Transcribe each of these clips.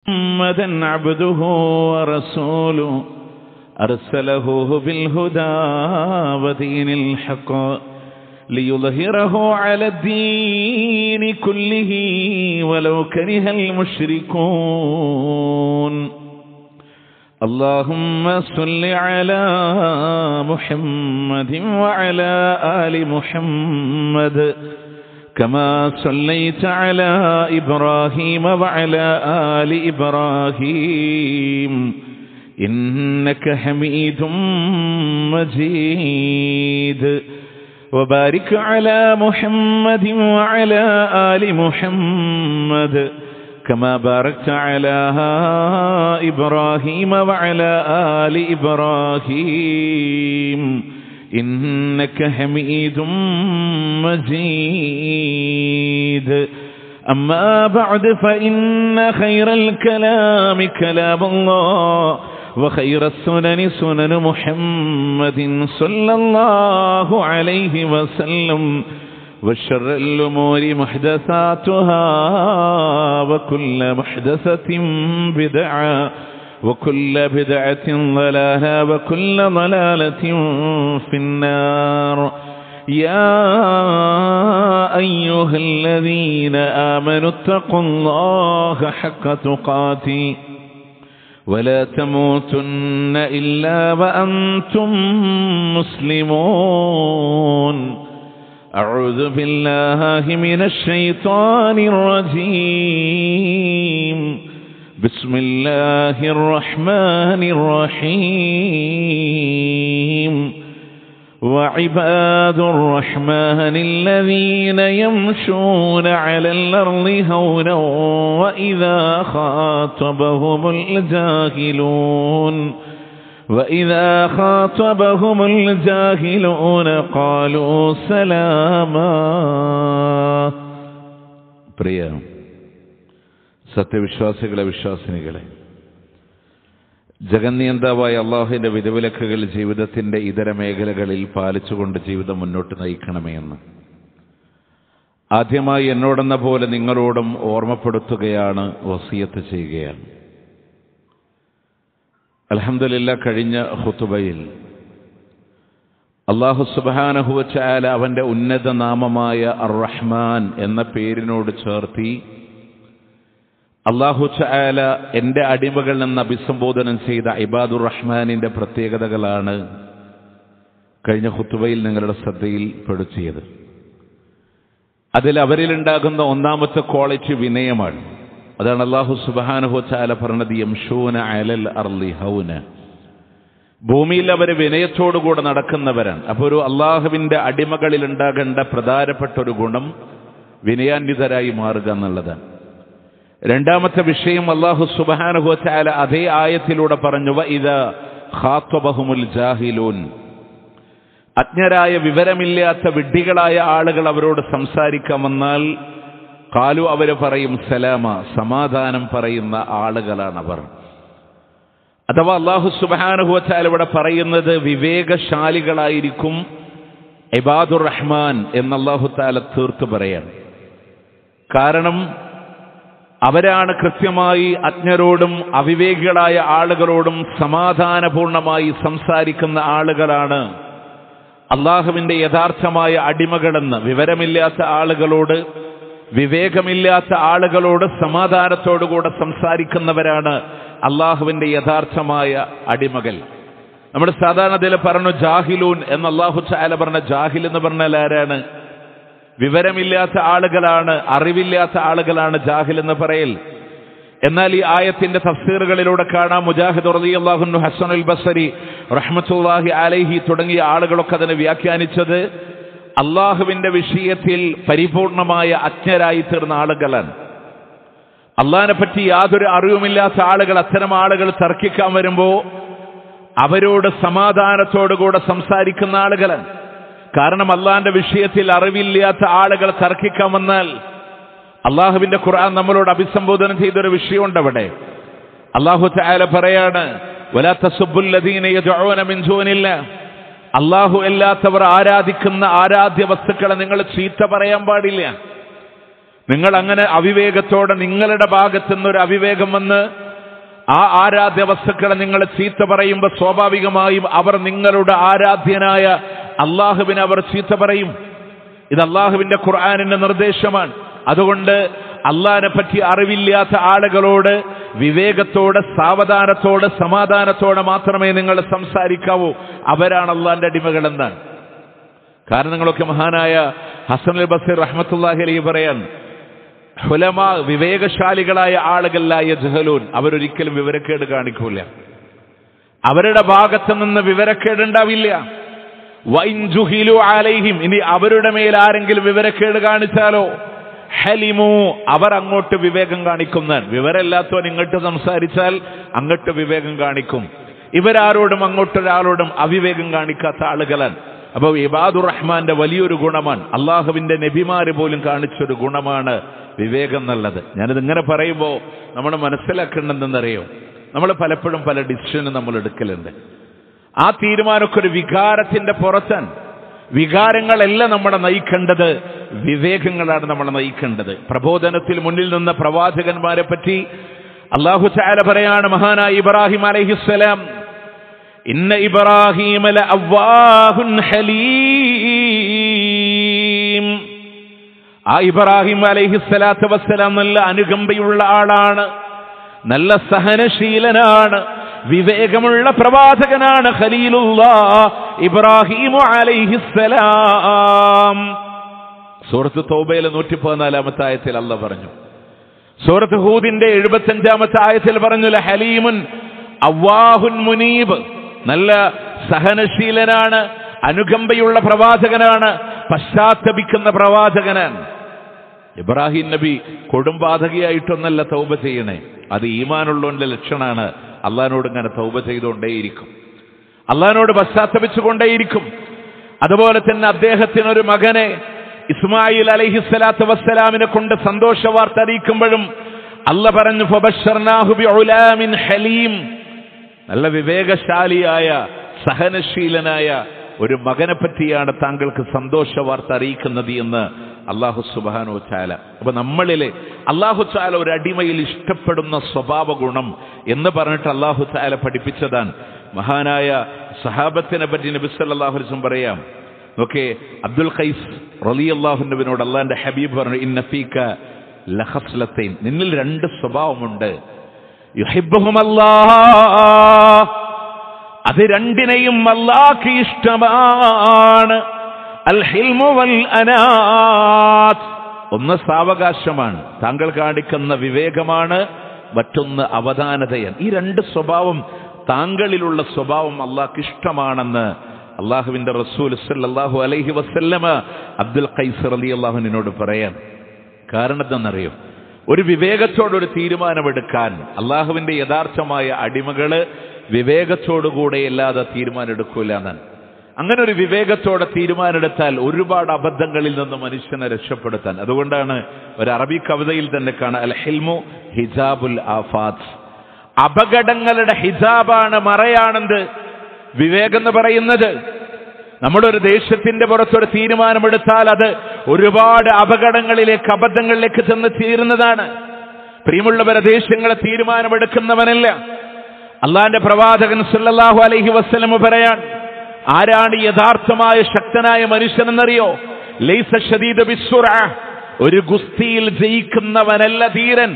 محمدا عبده ورسوله أرسله بالهدى ودين الحق ليظهره على الدين كله ولو كره المشركون اللهم صل على محمد وعلى آل محمد كما صليت على إبراهيم وعلى آل إبراهيم إنك حميد مجيد وبارك على محمد وعلى آل محمد كما باركت على إبراهيم وعلى آل إبراهيم إنك حميد مجيد أما بعد فإن خير الكلام كلام الله وخير السنن سنن محمد صلى الله عليه وسلم وشر الأمور محدثاتها وكل محدثة بدعة وكل بدعة ضلالة وكل ضلالة في النار يا أيها الذين آمنوا اتقوا الله حق تقاته ولا تموتن إلا وأنتم مسلمون أعوذ بالله من الشيطان الرجيم بسم الله الرحمن الرحيم وعباد الرحمن الذين يمشون على الأرض هونا وإذا خاطبهم الجاهلون وإذا خاطبهم الجاهلون قالوا سلاما പ്രിയ സത്യവിശ്വാസികളെ വിശ്വാസിനികളെ ജഗന്നിയന്താവായ അള്ളാഹുവിന്റെ വിധവിലക്കുകൾ ജീവിതത്തിന്റെ ഇതര മേഖലകളിൽ പാലിച്ചുകൊണ്ട് ജീവിതം മുന്നോട്ട് നയിക്കണമേ എന്ന് ആദ്യമായി എന്നോടെന്ന പോലെ നിങ്ങളോടും ഓർമ്മപ്പെടുത്തുകയാണ് വസിയത്ത് ചെയ്യുകയാണ് അലഹമില്ല കഴിഞ്ഞ ഹുത്തുബയിൽ അള്ളാഹു സുബാനഹുവച്ചായ അവന്റെ ഉന്നത നാമമായ അർ റഹ്മാൻ എന്ന പേരിനോട് ചേർത്തി അള്ളാഹു ചായാല എൻ്റെ അടിമകൾ എന്ന് അഭിസംബോധനം ചെയ്ത ഇബാദുർ റഹ്മാനിന്റെ പ്രത്യേകതകളാണ് കഴിഞ്ഞ ഹുത്തുബയിൽ നിങ്ങളുടെ ശ്രദ്ധയിൽ പെടുത്തിയത് അതിൽ അവരിലുണ്ടാകുന്ന ഒന്നാമത്തെ ക്വാളിറ്റി വിനയമാണ് അതാണ് അള്ളാഹു സുബാനുഹു ചാല പറഞ്ഞത് യംഷൂന അലൽ അർലി ഹൗന ഭൂമിയിൽ അവർ വിനയത്തോടുകൂടെ നടക്കുന്നവരാണ് അപ്പോൾ ഒരു അള്ളാഹുവിന്റെ അടിമകളിൽ ഉണ്ടാകേണ്ട പ്രധാനപ്പെട്ട ഒരു ഗുണം വിനയാന്വിതരായി മാറുക എന്നുള്ളതാണ് രണ്ടാമത്തെ വിഷയം അള്ളാഹു സുബാനുഹു ചാല അതേ ആയത്തിലൂടെ പറഞ്ഞു ഇത് ഖാത്വബഹുമുൽ ജാഹിലൂൻ അജ്ഞരായ വിവരമില്ലാത്ത വിഡ്ഢികളായ ആളുകൾ അവരോട് സംസാരിക്കാൻ വന്നാൽ കാലു അവര് പറയും സലാമ സമാധാനം പറയുന്ന ആളുകളാണ് അവർ അഥവാ അള്ളാഹു സുബാനുഹുവച്ചാൽ ഇവിടെ പറയുന്നത് വിവേകശാലികളായിരിക്കും ഇബാദുർ റഹ്മാൻ എന്ന് അള്ളാഹു താല തീർത്ത് പറയാണ് കാരണം അവരാണ് കൃത്യമായി അജ്ഞരോടും അവിവേകികളായ ആളുകളോടും സമാധാനപൂർണമായി സംസാരിക്കുന്ന ആളുകളാണ് അള്ളാഹുവിന്റെ യഥാർത്ഥമായ അടിമകളെന്ന് വിവരമില്ലാത്ത ആളുകളോട് വിവേകമില്ലാത്ത ആളുകളോട് സമാധാനത്തോടുകൂടെ സംസാരിക്കുന്നവരാണ് അള്ളാഹുവിന്റെ യഥാർത്ഥമായ അടിമകൾ നമ്മുടെ സാധാരണ ഇതിൽ പറഞ്ഞു ജാഹിലൂൻ എന്ന് അള്ളാഹു ചാല പറഞ്ഞ ജാഹിൽ എന്ന് പറഞ്ഞാൽ ആരാണ് വിവരമില്ലാത്ത ആളുകളാണ് അറിവില്ലാത്ത ആളുകളാണ് ജാഹിൽ എന്ന് പറയൽ എന്നാൽ ഈ ആയത്തിന്റെ തഫ്സീറുകളിലൂടെ കാണാം മുജാഹിദ് റളിയല്ലാഹു ഹസൻ അൽ ബസരി റഹ്മത്തുല്ലാഹി അലൈഹി തുടങ്ങിയ ആളുകളൊക്കെ അതിനെ വ്യാഖ്യാനിച്ചത് അള്ളാഹുവിന്റെ വിഷയത്തിൽ പരിപൂർണമായ അജ്ഞരായി തീർന്ന ആളുകളാണ് അള്ളാഹിനെ പറ്റി യാതൊരു അറിവുമില്ലാത്ത ആളുകൾ അത്തരം ആളുകൾ തർക്കിക്കാൻ വരുമ്പോ അവരോട് സമാധാനത്തോടുകൂടെ സംസാരിക്കുന്ന ആളുകളാണ് കാരണം അള്ളാഹിന്റെ വിഷയത്തിൽ അറിവില്ലാത്ത ആളുകൾ തർക്കിക്കാൻ വന്നാൽ അള്ളാഹുവിന്റെ ഖുർആൻ നമ്മളോട് അഭിസംബോധന ചെയ്തൊരു വിഷയമുണ്ട് അവിടെ അള്ളാഹു ചായാല പറയാണ് അള്ളാഹു അല്ലാത്തവർ ആരാധിക്കുന്ന ആരാധ്യ വസ്തുക്കളെ നിങ്ങൾ ചീത്ത പറയാൻ പാടില്ല നിങ്ങൾ അങ്ങനെ അവിവേകത്തോടെ നിങ്ങളുടെ ഭാഗത്തു നിന്നൊരു അവിവേകം വന്ന് ആ ആരാധ്യ വസ്തുക്കളെ നിങ്ങൾ ചീത്ത പറയുമ്പോൾ സ്വാഭാവികമായും അവർ നിങ്ങളുടെ ആരാധ്യനായ അള്ളാഹുവിനെ അവർ ചീത്ത പറയും ഇത് അള്ളാഹുവിന്റെ ഖുർആാനിന്റെ നിർദ്ദേശമാണ് അതുകൊണ്ട് അള്ളാഹിനെ പറ്റി അറിവില്ലാത്ത ആളുകളോട് വിവേകത്തോടെ സാവധാനത്തോടെ സമാധാനത്തോടെ മാത്രമേ നിങ്ങൾ സംസാരിക്കാവൂ അവരാണ് അള്ളാഹിന്റെ അടിമകൾ എന്നാണ് കാരണം നിങ്ങളൊക്കെ മഹാനായ ഹസൻ അൽ ബസീർ റഹ്മത്തുല്ലാഹി അലൈഹി പറയാൻ ഹുലമ വിവേകശാലികളായ ആളുകളായ ജഹലൂൻ അവരൊരിക്കലും വിവരക്കേട് കാണിക്കൂല അവരുടെ ഭാഗത്ത് നിന്ന് വിവരക്കേടുണ്ടാവില്ല വൈൻജുഹിലു ആലൈഹിം ഇനി അവരുടെ മേൽ ആരെങ്കിലും വിവരക്കേട് കാണിച്ചാലോ ഹലിമു അവർ അങ്ങോട്ട് വിവേകം കാണിക്കുന്നതാണ് വിവരമില്ലാത്തവൻ ഇങ്ങോട്ട് സംസാരിച്ചാൽ അങ്ങോട്ട് വിവേകം കാണിക്കും ഇവരാരോടും അങ്ങോട്ടൊരാളോടും അവിവേകം കാണിക്കാത്ത ആളുകളാണ് അപ്പൊ ഇബാദുർ റഹ്മാന്റെ വലിയൊരു ഗുണമാണ് അള്ളാഹുവിന്റെ നബിമാര് പോലും കാണിച്ചൊരു ഗുണമാണ് വിവേകം എന്നുള്ളത് ഞാനിത് ഇങ്ങനെ പറയുമ്പോൾ നമ്മൾ മനസ്സിലാക്കേണ്ടതെന്നറിയോ നമ്മൾ പലപ്പോഴും പല ഡിസിഷനും നമ്മൾ എടുക്കലുണ്ട് ആ തീരുമാനമൊക്കെ ഒരു വികാരത്തിന്റെ പുറത്താണ് വികാരങ്ങളല്ല നമ്മളെ നയിക്കേണ്ടത് വിവേകങ്ങളാണ് നമ്മളെ നയിക്കേണ്ടത് പ്രബോധനത്തിൽ മുന്നിൽ നിന്ന പ്രവാചകന്മാരെ പറ്റി അള്ളാഹു ചാല പറയാണ് മഹാനായ ഇബ്രാഹിം അലഹിസ്സലാം ഇന്ന ഇബ്രാഹിം ഹലീം ആ ഇബ്രാഹിം അലഹിസ്സലാത്തു വസ്സലാം നല്ല അനുകമ്പയുള്ള ആളാണ് നല്ല സഹനശീലനാണ് വിവേകമുള്ള പ്രവാചകനാണ് ഖലീലുള്ള ഇബ്രാഹിം അലൈഹിസ്സലാം സൂറത്ത് തോബയിലെ നൂറ്റി പതിനാലാമത്തെ ആയത്തിൽ അല്ല പറഞ്ഞു സൂറത്ത് ഹൂദിന്റെ എഴുപത്തഞ്ചാമത്തെ ആയത്തിൽ പറഞ്ഞു ഹലീമുൻ അവ്വാഹുൻ മുനീബ് നല്ല സഹനശീലനാണ് അനുകമ്പയുള്ള പ്രവാചകനാണ് പശ്ചാത്തപിക്കുന്ന പ്രവാചകനാണ് ഇബ്രാഹിം നബി കൊടുംബാധകയായിട്ടൊന്നല്ല തൗബ ചെയ്യണേ അത് ഈമാനുള്ളവന്റെ ലക്ഷണാണ് അള്ളഹാനോട് ഇങ്ങനെ തൗബ ചെയ്തുകൊണ്ടേയിരിക്കും അള്ളഹാനോട് പശ്ചാത്തപിച്ചുകൊണ്ടേയിരിക്കും അതുപോലെ തന്നെ അദ്ദേഹത്തിനൊരു മകനെ ഇസ്മായിൽ അലഹിസ്സലാത്തു വസ്സലാമിനെ കൊണ്ട് സന്തോഷ വാർത്ത അറിയിക്കുമ്പോഴും അല്ല പറഞ്ഞു ഫബശ്ശർനാഹു ബിഉലാമിൻ ഹലീം നല്ല വിവേകശാലിയായ സഹനശീലനായ ഒരു മകനെ പറ്റിയാണ് താങ്കൾക്ക് സന്തോഷ വാർത്ത അറിയിക്കുന്നത് എന്ന് അള്ളാഹു സുബാനോ ചാല അപ്പൊ നമ്മളിലെ അള്ളാഹു ചാല ഒരു അടിമയിൽ ഇഷ്ടപ്പെടുന്ന സ്വഭാവ ഗുണം എന്ന് പറഞ്ഞിട്ട് അള്ളാഹു ചാല പഠിപ്പിച്ചതാണ് മഹാനായ സഹാബത്തിനെ പറ്റി നബിസ്വല്ലാഹുലിസം പറയാം ഓക്കെ അബ്ദുൽ ഖൈസ് റലി അള്ളാഹുനബിനോട് അള്ളാന്റെ ഹബീബ് പറഞ്ഞു ഇന്നഫീക്ക ലഹസ്ലത്തൈൻ നിന്നിൽ രണ്ട് സ്വഭാവമുണ്ട് യുഹിബ്ബുഹുമല്ലാ അത് രണ്ടിനെയും അല്ലാഹ് ഇഷ്ടമാണ് അൽ ഹിൽമു വൽ അനാത്ത് ഒന്ന് സാവകാശമാണ് താങ്കൾ കാണിക്കുന്ന വിവേകമാണ് മറ്റൊന്ന് അവധാനതയാണ് ഈ രണ്ട് സ്വഭാവം താങ്കളിലുള്ള സ്വഭാവം അള്ളാഹ്ക്ക് ഇഷ്ടമാണെന്ന് അള്ളാഹുവിന്റെ റസൂൽ സല്ലല്ലാഹു അലൈഹി വസല്ലമ അബ്ദുൽ ഖൈസർ അലി അള്ളാഹുവിനോട് പറയാൻ കാരണം എന്തെന്നറിയോ ഒരു വിവേകത്തോടൊരു തീരുമാനമെടുക്കാൻ അള്ളാഹുവിന്റെ യഥാർത്ഥമായ അടിമകള് വിവേകത്തോടുകൂടെ അല്ലാതെ തീരുമാനം എടുക്കൂല എന്നാണ് അങ്ങനെ ഒരു വിവേകത്തോടെ തീരുമാനമെടുത്താൽ ഒരുപാട് അബദ്ധങ്ങളിൽ നിന്ന് മനുഷ്യനെ രക്ഷപ്പെടുത്താൻ അതുകൊണ്ടാണ് ഒരു അറബി കവിതയിൽ തന്നെ കാണാം അൽ ഹിൽമു ഹിജാബുൽ ആഫാദ് അപകടങ്ങളുടെ ഹിജാബാണ് മറയാണെന്ത് വിവേകം എന്ന് പറയുന്നത് നമ്മുടെ ഒരു ദേശത്തിന്റെ പുറത്തൊരു തീരുമാനമെടുത്താൽ അത് ഒരുപാട് അപകടങ്ങളിലേക്ക് അബദ്ധങ്ങളിലേക്ക് ചെന്ന് തീരുന്നതാണ് പ്രിയമുള്ളവരെ ദേശങ്ങളെ തീരുമാനമെടുക്കുന്നവനല്ല അള്ളാന്റെ പ്രവാചകൻ സല്ലല്ലാഹു അലൈഹി വസ്ലമ പറയാൻ ആരാണ് യഥാർത്ഥമായ ശക്തനായ മനുഷ്യനെന്നറിയോ ലൈസ ഷദീദ ബിസ്സുറ ഒരു ഗുസ്തിയിൽ ജയിക്കുന്നവനല്ല ധീരൻ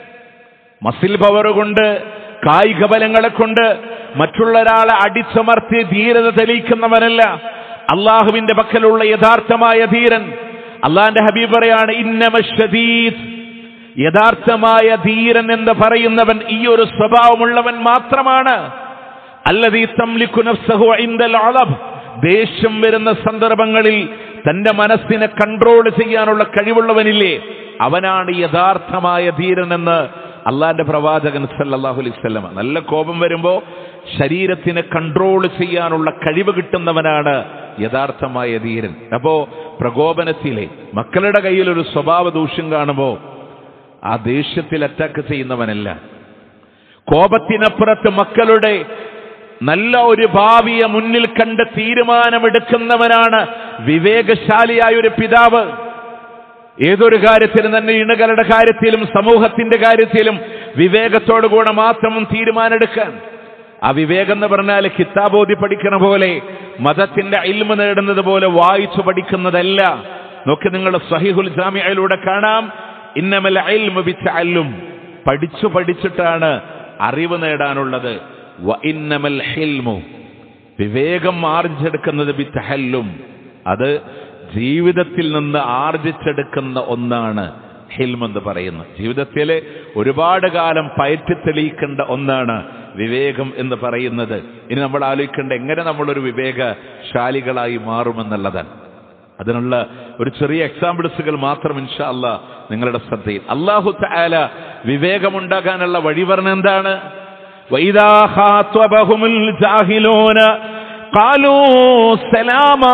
മസിൽ പവർ കൊണ്ട് കായിക ബലങ്ങളെ കൊണ്ട് മറ്റുള്ള ഒരാളെ അടിച്ചമർത്തി ധീരത തെളിയിക്കുന്നവനല്ല അള്ളാഹുവിന്റെ പക്കലുള്ള യഥാർത്ഥമായ ധീരൻ അള്ളാന്റെ ഹബീബ് പറയാണ് ഇന്നമഷദീദ് യഥാർത്ഥമായ ധീരൻ എന്ന് പറയുന്നവൻ ഈ ഒരു സ്വഭാവമുള്ളവൻ മാത്രമാണ് അല്ലതീ തംലിക്കു നഫ്സഹു ഇൻദൽ അളബ് ദേഷ്യം വരുന്ന സന്ദർഭങ്ങളിൽ തന്റെ മനസ്സിനെ കൺട്രോൾ ചെയ്യാനുള്ള കഴിവുള്ളവനില്ലേ അവനാണ് യഥാർത്ഥമായ ധീരൻ എന്ന് അള്ളാന്റെ പ്രവാചകൻ സല്ലല്ലാഹു അലൈഹി വസല്ലം നല്ല കോപം വരുമ്പോ ശരീരത്തിനെ കൺട്രോൾ ചെയ്യാനുള്ള കഴിവ് കിട്ടുന്നവനാണ് യഥാർത്ഥമായ ധീരൻ അപ്പോ പ്രകോപനത്തിലെ മക്കളുടെ കയ്യിൽ ഒരു സ്വഭാവ ദൂഷ്യം കാണുമ്പോ ആ ദേഷ്യത്തിൽ അറ്റാക്ക് ചെയ്യുന്നവനല്ല കോപത്തിനപ്പുറത്ത് മക്കളുടെ നല്ല ഒരു ഭാവിയെ മുന്നിൽ കണ്ട് തീരുമാനമെടുക്കുന്നവനാണ് വിവേകശാലിയായ ഒരു പിതാവ് ഏതൊരു കാര്യത്തിലും തന്നെ ഇണകളുടെ കാര്യത്തിലും സമൂഹത്തിന്റെ കാര്യത്തിലും വിവേകത്തോടുകൂടെ മാത്രം തീരുമാനമെടുക്കാൻ ആ വിവേകം എന്ന് പറഞ്ഞാൽ കിതാബോധി പഠിക്കണ പോലെ മതത്തിന്റെ ഇൽമ നേടുന്നത് പോലെ വായിച്ചു പഠിക്കുന്നതല്ല നോക്കി നിങ്ങൾ സഹിഹുൽ ജാമിയയിലൂടെ കാണാം ഇന്നമൽ ഇൽമു ബിത്തഅല്ലും പഠിച്ചു പഠിച്ചിട്ടാണ് അറിവ് നേടാനുള്ളത് വ ഇന്നമൽ ഹിൽമു വിവേകം ആർജിച്ചെടുക്കുന്നത് ബിത്തഹല്ലും അത് ജീവിതത്തിൽ നിന്ന് ആർജിച്ചെടുക്കുന്ന ഒന്നാണ് ഹിൽം എന്ന് പറയുന്നത് ജീവിതത്തിൽ ഒരുപാട് കാലം പയറ്റി തെളിയിക്കേണ്ട ഒന്നാണ് വിവേകം എന്ന് പറയുന്നത് ഇനി നമ്മൾ ആലോചിക്കേണ്ട എങ്ങനെ നമ്മളൊരു വിവേകശാലികളായി മാറുമെന്നുള്ളതാണ് അതിനുള്ള ഒരു ചെറിയ എക്സാമ്പിൾസുകൾ മാത്രം ഇൻഷാ അല്ല നിങ്ങളുടെ ശ്രദ്ധയിൽ അള്ളാഹു താല വിവേകമുണ്ടാകാനുള്ള വഴി പറഞ്ഞ എന്താണ് وإذا خاطبهم الجاهلون قالوا سلاما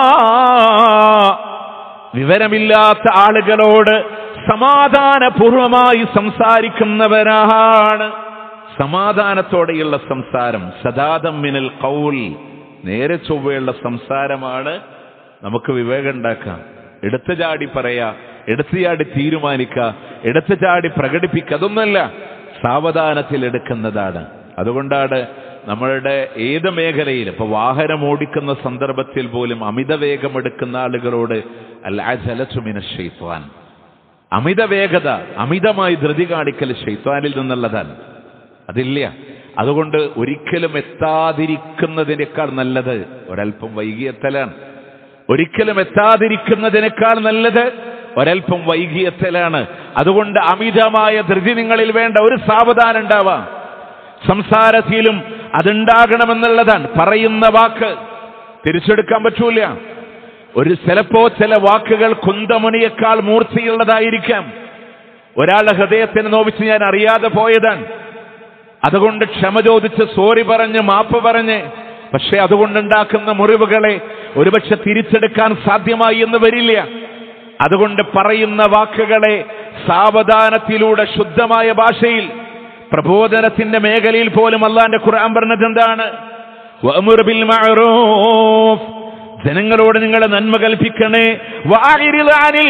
വിവരമില്ലാത്ത ആളുകളോട് സമാധാനപൂർവമായി സംസാരിക്കുന്നവരാണ് സമാധാനത്തോടെയുള്ള സംസാരം സദാദം മിനൽ കൗൽ നേരെ ചൊവ്വയുള്ള സംസാരമാണ് നമുക്ക് വിവേകം ഉണ്ടാക്കാം എടുത്തു ചാടി പറയാ എടുത്തു ചാടി തീരുമാനിക്ക എടുത്തു ചാടി പ്രകടിപ്പിക്കുക അതൊന്നല്ല സാവധാനത്തിൽ എടുക്കുന്നതാണ് അതുകൊണ്ടാണ് നമ്മളുടെ ഏത് മേഖലയിൽ ഇപ്പൊ വാഹനം ഓടിക്കുന്ന സന്ദർഭത്തിൽ പോലും അമിത വേഗം എടുക്കുന്ന ആളുകളോട് അല്ലാജലസുമിന ഷെയ്ത്വാൻ അമിത വേഗത അമിതമായി ധൃതി കാണിക്കൽ ഷെയ്ത്വാനിൽ നിന്നുള്ളതാണ് അതില്ല അതുകൊണ്ട് ഒരിക്കലും എത്താതിരിക്കുന്നതിനേക്കാൾ നല്ലത് ഒരൽപ്പം വൈകിയെത്തലാണ് ഒരിക്കലും എത്താതിരിക്കുന്നതിനേക്കാൾ നല്ലത് ഒരൽപ്പം വൈകിയെത്തലാണ് അതുകൊണ്ട് അമിതമായ ധൃതി നിങ്ങളിൽ വേണ്ട ഒരു സാവധാനം ഉണ്ടാവാം സംസാരത്തിലും അതുണ്ടാകണമെന്നുള്ളതാണ് പറയുന്ന വാക്ക് തിരിച്ചെടുക്കാൻ പറ്റൂല ഒരു ചിലപ്പോ ചില വാക്കുകൾ കുന്തമുനിയേക്കാൾ മൂർച്ചയുള്ളതായിരിക്കാം ഒരാളുടെ ഹൃദയത്തിന് നോവിച്ച് ഞാൻ അറിയാതെ പോയതാണ് അതുകൊണ്ട് ക്ഷമ ചോദിച്ച് സോറി പറഞ്ഞ് മാപ്പ് പറഞ്ഞ് പക്ഷെ അതുകൊണ്ടുണ്ടാക്കുന്ന മുറിവുകളെ ഒരുപക്ഷെ തിരിച്ചെടുക്കാൻ സാധ്യമായി എന്ന് വരില്ല അതുകൊണ്ട് പറയുന്ന വാക്കുകളെ സാവധാനത്തിലൂടെ ശുദ്ധമായ ഭാഷയിൽ പ്രബോധനത്തിന്റെ മേഖലയിൽ പോലും അള്ളാന്റെ ഖുർആൻ പറഞ്ഞത് എന്താണ് വഅ്മുർ ബിൽ മഅറൂഫ് ജനങ്ങളോട് നിങ്ങൾ നന്മ കൽപ്പിക്കണേ വഅരിദ് അനിൽ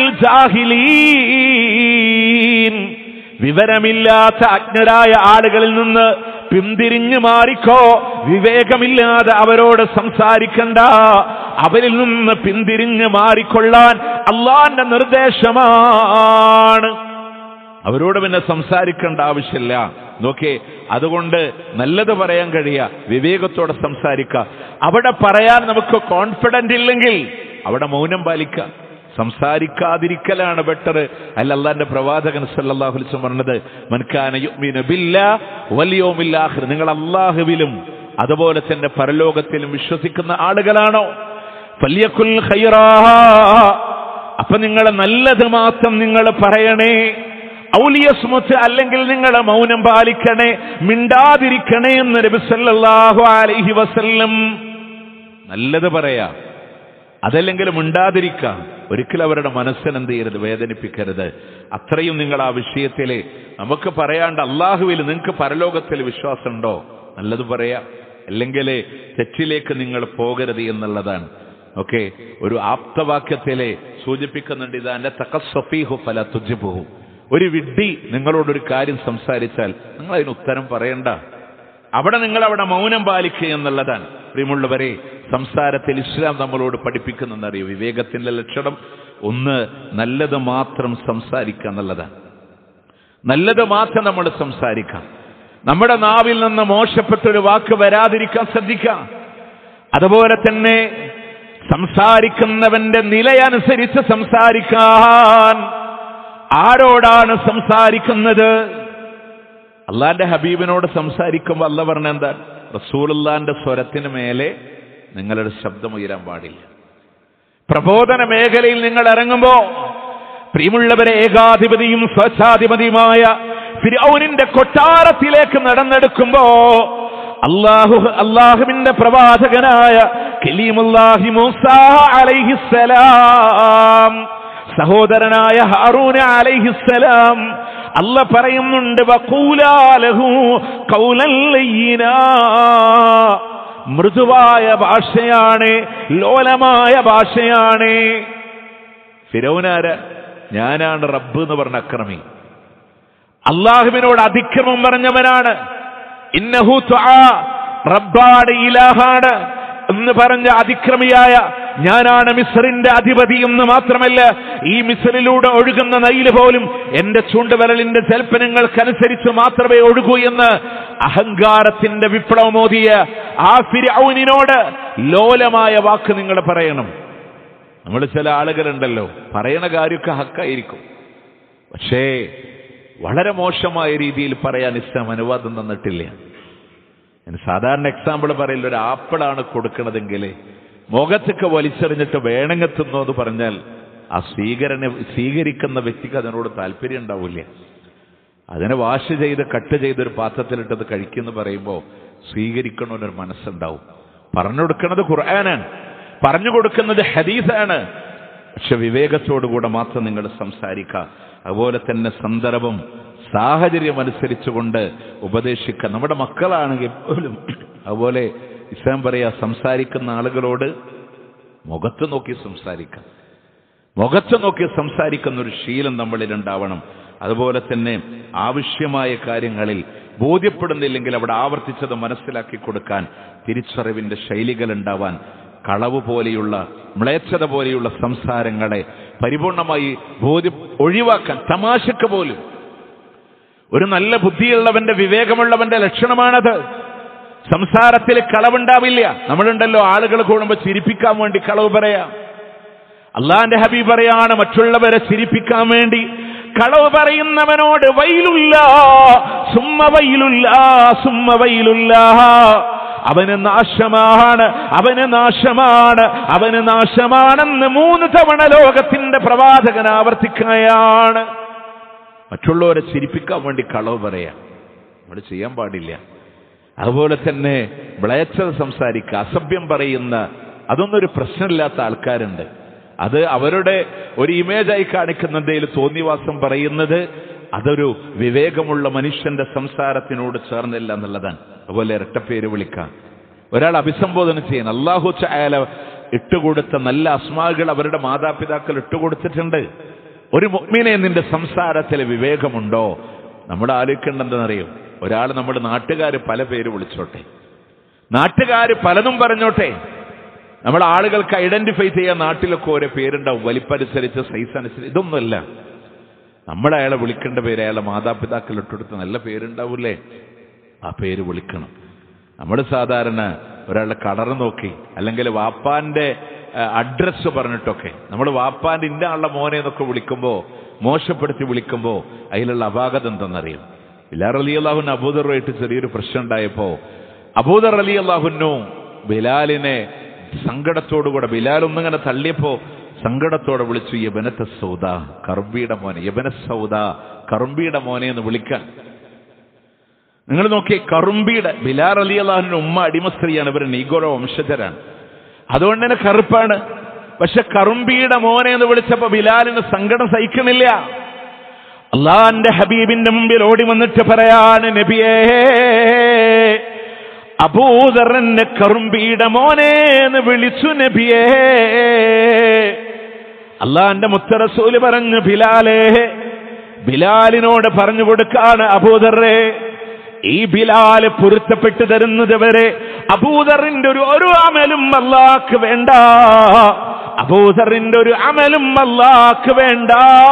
ജാഹിലീൻ വിവരമില്ലാത്ത അജ്ഞരായ ആളുകളിൽ നിന്ന് പിന്തിരിഞ്ഞു മാറിക്കോ വിവേകമില്ലാതെ അവരോട് സംസാരിക്കണ്ട അവരിൽ നിന്ന് പിന്തിരിഞ്ഞു മാറിക്കൊള്ളാൻ അള്ളാന്റെ നിർദ്ദേശമാണ് അവരോട് പിന്നെ സംസാരിക്കേണ്ട ആവശ്യമില്ല നോക്കേ അതുകൊണ്ട് നല്ലത് പറയാൻ കഴിയുക വിവേകത്തോടെ സംസാരിക്കുക അവിടെ പറയാൻ നമുക്ക് കോൺഫിഡന്റ് ഇല്ലെങ്കിൽ അവിടെ മൗനം പാലിക്കുക സംസാരിക്കാതിരിക്കലാണ് ബെറ്റർ അല്ല അള്ളാന്റെ പ്രവാചകൻ സല്ലല്ലാഹു അലൈഹി വസല്ലം പറഞ്ഞത് മൻകാന യുഅ്മിനു ബില്ലാ വൽ യൗമിൽ ആഖിർ നിങ്ങൾ അല്ലാഹുവിലും അതുപോലെ തന്നെ പരലോകത്തിലും വിശ്വസിക്കുന്ന ആളുകളാണോ ഫല്യകുൽ ഖൈറാ അപ്പൊ നിങ്ങൾ നല്ലത് മാത്രം നിങ്ങൾ പറയണേ ഔലിയസ്മുത്ത് അല്ലെങ്കിൽ നിങ്ങൾ മൗനം പാലിക്കണേ മിണ്ടാതിരിക്കണേ എന്ന് നബി സല്ലല്ലാഹു അലൈഹി വസല്ലം നല്ലത് പറയാ അതല്ലെങ്കിൽ മിണ്ടാതിരിക്കാം ഒരിക്കലും അവരുടെ മനസ്സിനെന്ത് ചെയ്യരുത് വേദനിപ്പിക്കരുത് അത്രയും നിങ്ങൾ ആ വിഷയത്തില് നമുക്ക് പറയാണ്ട് അള്ളാഹുവിൽ നിങ്ങൾക്ക് പരലോകത്തിൽ വിശ്വാസമുണ്ടോ നല്ലത് പറയാ അല്ലെങ്കിൽ തെറ്റിലേക്ക് നിങ്ങൾ പോകരുത് എന്നുള്ളതാണ് ഓക്കെ ഒരു ആപ്തവാക്യത്തിലെ സൂചിപ്പിക്കുന്നുണ്ട് ഇത് എന്റെ തക്കസ്വഫീഹു ഫല തുജിബുഹു ഒരു വിഡ്ഢി നിങ്ങളോടൊരു കാര്യം സംസാരിച്ചാൽ നിങ്ങൾ അതിന് ഉത്തരം പറയണ്ട അവിടെ നിങ്ങൾ അവിടെ മൗനം പാലിക്കുക എന്നുള്ളതാണ് പ്രിയമുള്ളവരെ സംസാരത്തിൽ ഇസ്ലാം നമ്മളോട് പഠിപ്പിക്കുന്നെന്നറിയോ വിവേകത്തിന്റെ ലക്ഷണം ഒന്ന് നല്ലത് മാത്രം സംസാരിക്കുക എന്നുള്ളതാണ് നല്ലത് മാത്രം നമ്മൾ സംസാരിക്കാം നമ്മുടെ നാവിൽ നിന്ന് മോശപ്പെട്ടൊരു വാക്ക് വരാതിരിക്കാൻ ശ്രദ്ധിക്കാം അതുപോലെ തന്നെ സംസാരിക്കുന്നവന്റെ നിലയനുസരിച്ച് സംസാരിക്കാൻ ആരോടാണ് സംസാരിക്കുന്നത് അള്ളാന്റെ ഹബീബിനോട് സംസാരിക്കുമ്പോൾ അല്ല പറഞ്ഞ എന്താ റസൂലുള്ളാന്റെ സ്വരത്തിന് മേലെ നിങ്ങളുടെ ശബ്ദം ഉയരാൻ പാടില്ല പ്രബോധന മേഖലയിൽ നിങ്ങൾ ഇറങ്ങുമ്പോ പ്രിയമുള്ളവരെ ഏകാധിപതിയും സ്വച്ഛാധിപതിയുമായ ഫിരൗനിന്റെ കൊട്ടാരത്തിലേക്ക് നടന്നെടുക്കുമ്പോ അള്ളാഹു അള്ളാഹുവിന്റെ പ്രവാചകനായ കലീമുല്ലാഹി മൂസ അലൈഹിസ്സലാം സഹോദരനായ ഹാറൂന അലൈഹിസ്സലാം അല്ല പറയുന്നുണ്ട് വഖൂലാലഹു ഖൗലൻ ലയ്യിനാ മൃദുവായ ഭാഷയാണ് ലോലമായ ഭാഷയാണ് ഫിരൗനാര ഞാനാണ് റബ്ബ് എന്ന് പറഞ്ഞ അക്രമി അള്ളാഹുവിനോട് അതിക്രമം പറഞ്ഞവനാണ് ഇന്നഹു തുആ റബ്ബാണ് ഇലാഹാണ് എന്ന് പറഞ്ഞ അതിക്രമിയായ ഞാനാണ് മിസ്റിന്റെ അധിപതി എന്ന് മാത്രമല്ല ഈ മിസ്റിലൂടെ ഒഴുകുന്ന നൈല് പോലും എന്റെ ചൂണ്ടുവിരലിന്റെ ജൽപ്പനങ്ങൾക്കനുസരിച്ച് മാത്രമേ ഒഴുകൂ എന്ന് അഹങ്കാരത്തിന്റെ വിപ്ലവമോദിയ ആ ഫിരൗനിനോട് ലോലമായ വാക്ക് നിങ്ങൾ പറയണം നമ്മൾ ചില ആളുകളുണ്ടല്ലോ പറയണ കാര്യമൊക്കെ ഹക്കായിരിക്കും പക്ഷേ വളരെ മോശമായ രീതിയിൽ പറയാൻ ഇസ്ലാം അനുവാദം തന്നിട്ടില്ല ഞാൻ സാധാരണ എക്സാമ്പിൾ പറയില്ല ഒരു ആപ്പിളാണ് കൊടുക്കണതെങ്കിൽ മുഖത്തൊക്കെ വലിച്ചെറിഞ്ഞിട്ട് വേണമെങ്കിൽ തിന്നോ എന്ന് പറഞ്ഞാൽ ആ സ്വീകരണ സ്വീകരിക്കുന്ന വ്യക്തിക്ക് അതിനോട് താല്പര്യം ഉണ്ടാവില്ല അതിനെ വാഷ് ചെയ്ത് കട്ട് ചെയ്ത് ഒരു പാത്രത്തിലിട്ടത് കഴിക്കുമെന്ന് പറയുമ്പോൾ സ്വീകരിക്കണമെന്നൊരു മനസ്സുണ്ടാവും പറഞ്ഞു കൊടുക്കുന്നത് ഖുർആനാണ് പറഞ്ഞു കൊടുക്കുന്നത് ഹദീസാണ് പക്ഷെ വിവേകത്തോടുകൂടെ മാത്രം നിങ്ങൾ സംസാരിക്കുക അതുപോലെ തന്നെ സന്ദർഭം സാഹചര്യം അനുസരിച്ചുകൊണ്ട് ഉപദേശിക്കുക നമ്മുടെ മക്കളാണെങ്കിൽ പോലും അതുപോലെ ഇസ്ലാം പറയാ സംസാരിക്കുന്ന ആളുകളോട് മുഖത്ത് നോക്കി സംസാരിക്കാം മുഖത്ത് നോക്കി സംസാരിക്കുന്ന ഒരു ശീലം നമ്മളിൽ ഉണ്ടാവണം അതുപോലെ തന്നെ ആവശ്യമായ കാര്യങ്ങളിൽ ബോധ്യപ്പെടുന്നില്ലെങ്കിൽ അവിടെ ആവർത്തിച്ചത് മനസ്സിലാക്കി കൊടുക്കാൻ തിരിച്ചറിവിന്റെ ശൈലികൾ ഉണ്ടാവാൻ കളവ് പോലെയുള്ള മ്ലേച്ഛത പോലെയുള്ള സംസാരങ്ങളെ പരിപൂർണമായി ബോധ്യ ഒഴിവാക്കാൻ തമാശക്ക് പോലും ഒരു നല്ല ബുദ്ധിയുള്ളവന്റെ വിവേകമുള്ളവന്റെ ലക്ഷണമാണത് സംസാരത്തിൽ കളവുണ്ടാവില്ല നമ്മളുണ്ടല്ലോ ആളുകൾ കൂടുമ്പോൾ ചിരിപ്പിക്കാൻ വേണ്ടി കളവ് പറയാം അള്ളാന്റെ ഹബീബ് പറയാണ് മറ്റുള്ളവരെ ചിരിപ്പിക്കാൻ വേണ്ടി കളവ് പറയുന്നവനോട് വൈലുല്ല സുമ്മ വൈലുല്ല സുമ്മ വൈലുല്ല അവന് നാശമാണ് അവന് നാശമാണ് അവന് നാശമാണെന്ന് മൂന്ന് തവണ ലോകത്തിന്റെ പ്രവാചകൻ ആവർത്തിക്കുകയാണ് മറ്റുള്ളവരെ ചിരിപ്പിക്കാൻ വേണ്ടി കളവ് പറയാം നമ്മൾ ചെയ്യാൻ പാടില്ല അതുപോലെ തന്നെ മ്ലേച്ഛത സംസാരിക്കുക അസഭ്യം പറയുന്ന അതൊന്നും ഒരു പ്രശ്നമില്ലാത്ത ആൾക്കാരുണ്ട് അത് അവരുടെ ഒരു ഇമേജായി കാണിക്കുന്ന എന്തെങ്കിലും തോന്നിവാസം പറയുന്നത് അതൊരു വിവേകമുള്ള മനുഷ്യന്റെ സംസാരത്തിനോട് ചേർന്നില്ല എന്നുള്ളതാണ് അതുപോലെ ഇരട്ടപ്പേര് വിളിക്കാം ഒരാൾ അഭിസംബോധന ചെയ്യാൻ അള്ളാഹു ചായാല ഇട്ടുകൊടുത്ത നല്ല അസ്മാകൾ അവരുടെ മാതാപിതാക്കൾ ഇട്ടുകൊടുത്തിട്ടുണ്ട് ഒരു മുഗ്മിനെ നിന്റെ സംസാരത്തിൽ വിവേകമുണ്ടോ നമ്മൾ ആലോചിക്കേണ്ടെന്തെന്നറിയോ ഒരാൾ നമ്മുടെ നാട്ടുകാർ പല പേര് വിളിച്ചോട്ടെ നാട്ടുകാർ പലതും പറഞ്ഞോട്ടെ നമ്മൾ ആളുകൾക്ക് ഐഡന്റിഫൈ ചെയ്യാൻ നാട്ടിലൊക്കെ ഓരോ പേരുണ്ടാവും വലിപ്പനുസരിച്ച് സൈസ് അനുസരിച്ച് ഇതൊന്നുമല്ല നമ്മൾ അയാളെ വിളിക്കേണ്ട പേര് അയാളെ മാതാപിതാക്കൾ ഇട്ടെടുത്ത് നല്ല പേരുണ്ടാവൂലേ ആ പേര് വിളിക്കണം നമ്മൾ സാധാരണ ഒരാളുടെ കളർ നോക്കി അല്ലെങ്കിൽ വാപ്പാന്റെ അഡ്രസ്സ് പറഞ്ഞിട്ടൊക്കെ നമ്മൾ വാപ്പാന്റെ ഇന്ന ആളുടെ മോനെ എന്നൊക്കെ വിളിക്കുമ്പോൾ മോശപ്പെടുത്തി വിളിക്കുമ്പോൾ അതിലുള്ള അപാകത എന്തെന്നറിയും ബിലാർ അലി അള്ളാഹുന് അബൂദറുമായിട്ട് ചെറിയൊരു പ്രശ്നം ഉണ്ടായപ്പോ അബൂദർ അലി അള്ളാഹുനു ബിലാലിനെ സങ്കടത്തോടുകൂടെ ബിലാൽ ഒന്നിങ്ങനെ തള്ളിയപ്പോ സങ്കടത്തോടെ വിളിച്ചു യബനത്ത സൗദ കറുമ്പിയുടെ മോനെ യബന സൗദ കറുമ്പിയുടെ മോനെ എന്ന് വിളിക്കാൻ നിങ്ങൾ നോക്കിയേ കറുമ്പിയുടെ ബിലാർ അലി അള്ളാഹുവിന്റെ ഉമ്മ അടിമ സ്ത്രീയാണ് ഇവർ നീഗോറോ വംശജരാണ് അതുകൊണ്ട് തന്നെ കറുപ്പാണ് പക്ഷെ കറുമ്പിയുടെ മോനെ എന്ന് വിളിച്ചപ്പോ ബിലാലിന് സങ്കടം സഹിക്കണില്ല അള്ളാന്റെ ഹബീബിന്റെ മുമ്പിൽ ഓടി വന്നിട്ട് പറയാണ് നബിയേ അബൂദറിന്റെ കറുമ്പിയുടെ മോനെ എന്ന് വിളിച്ചു നബിയേ അള്ളാന്റെ മുത്തറസൂല് പറഞ്ഞു ബിലാലേ ബിലാലിനോട് പറഞ്ഞു കൊടുക്കാണ് അബൂദറേ ഈ ബിലാല് പൊരുത്തപ്പെട്ടു തരുന്നത് വരെ അബൂദറിന്റെ ഒരു ഒരു അമലും അല്ലാക്ക് വേണ്ട അബൂദറിന്റെ ഒരു അമലും അല്ലാക്ക് വേണ്ട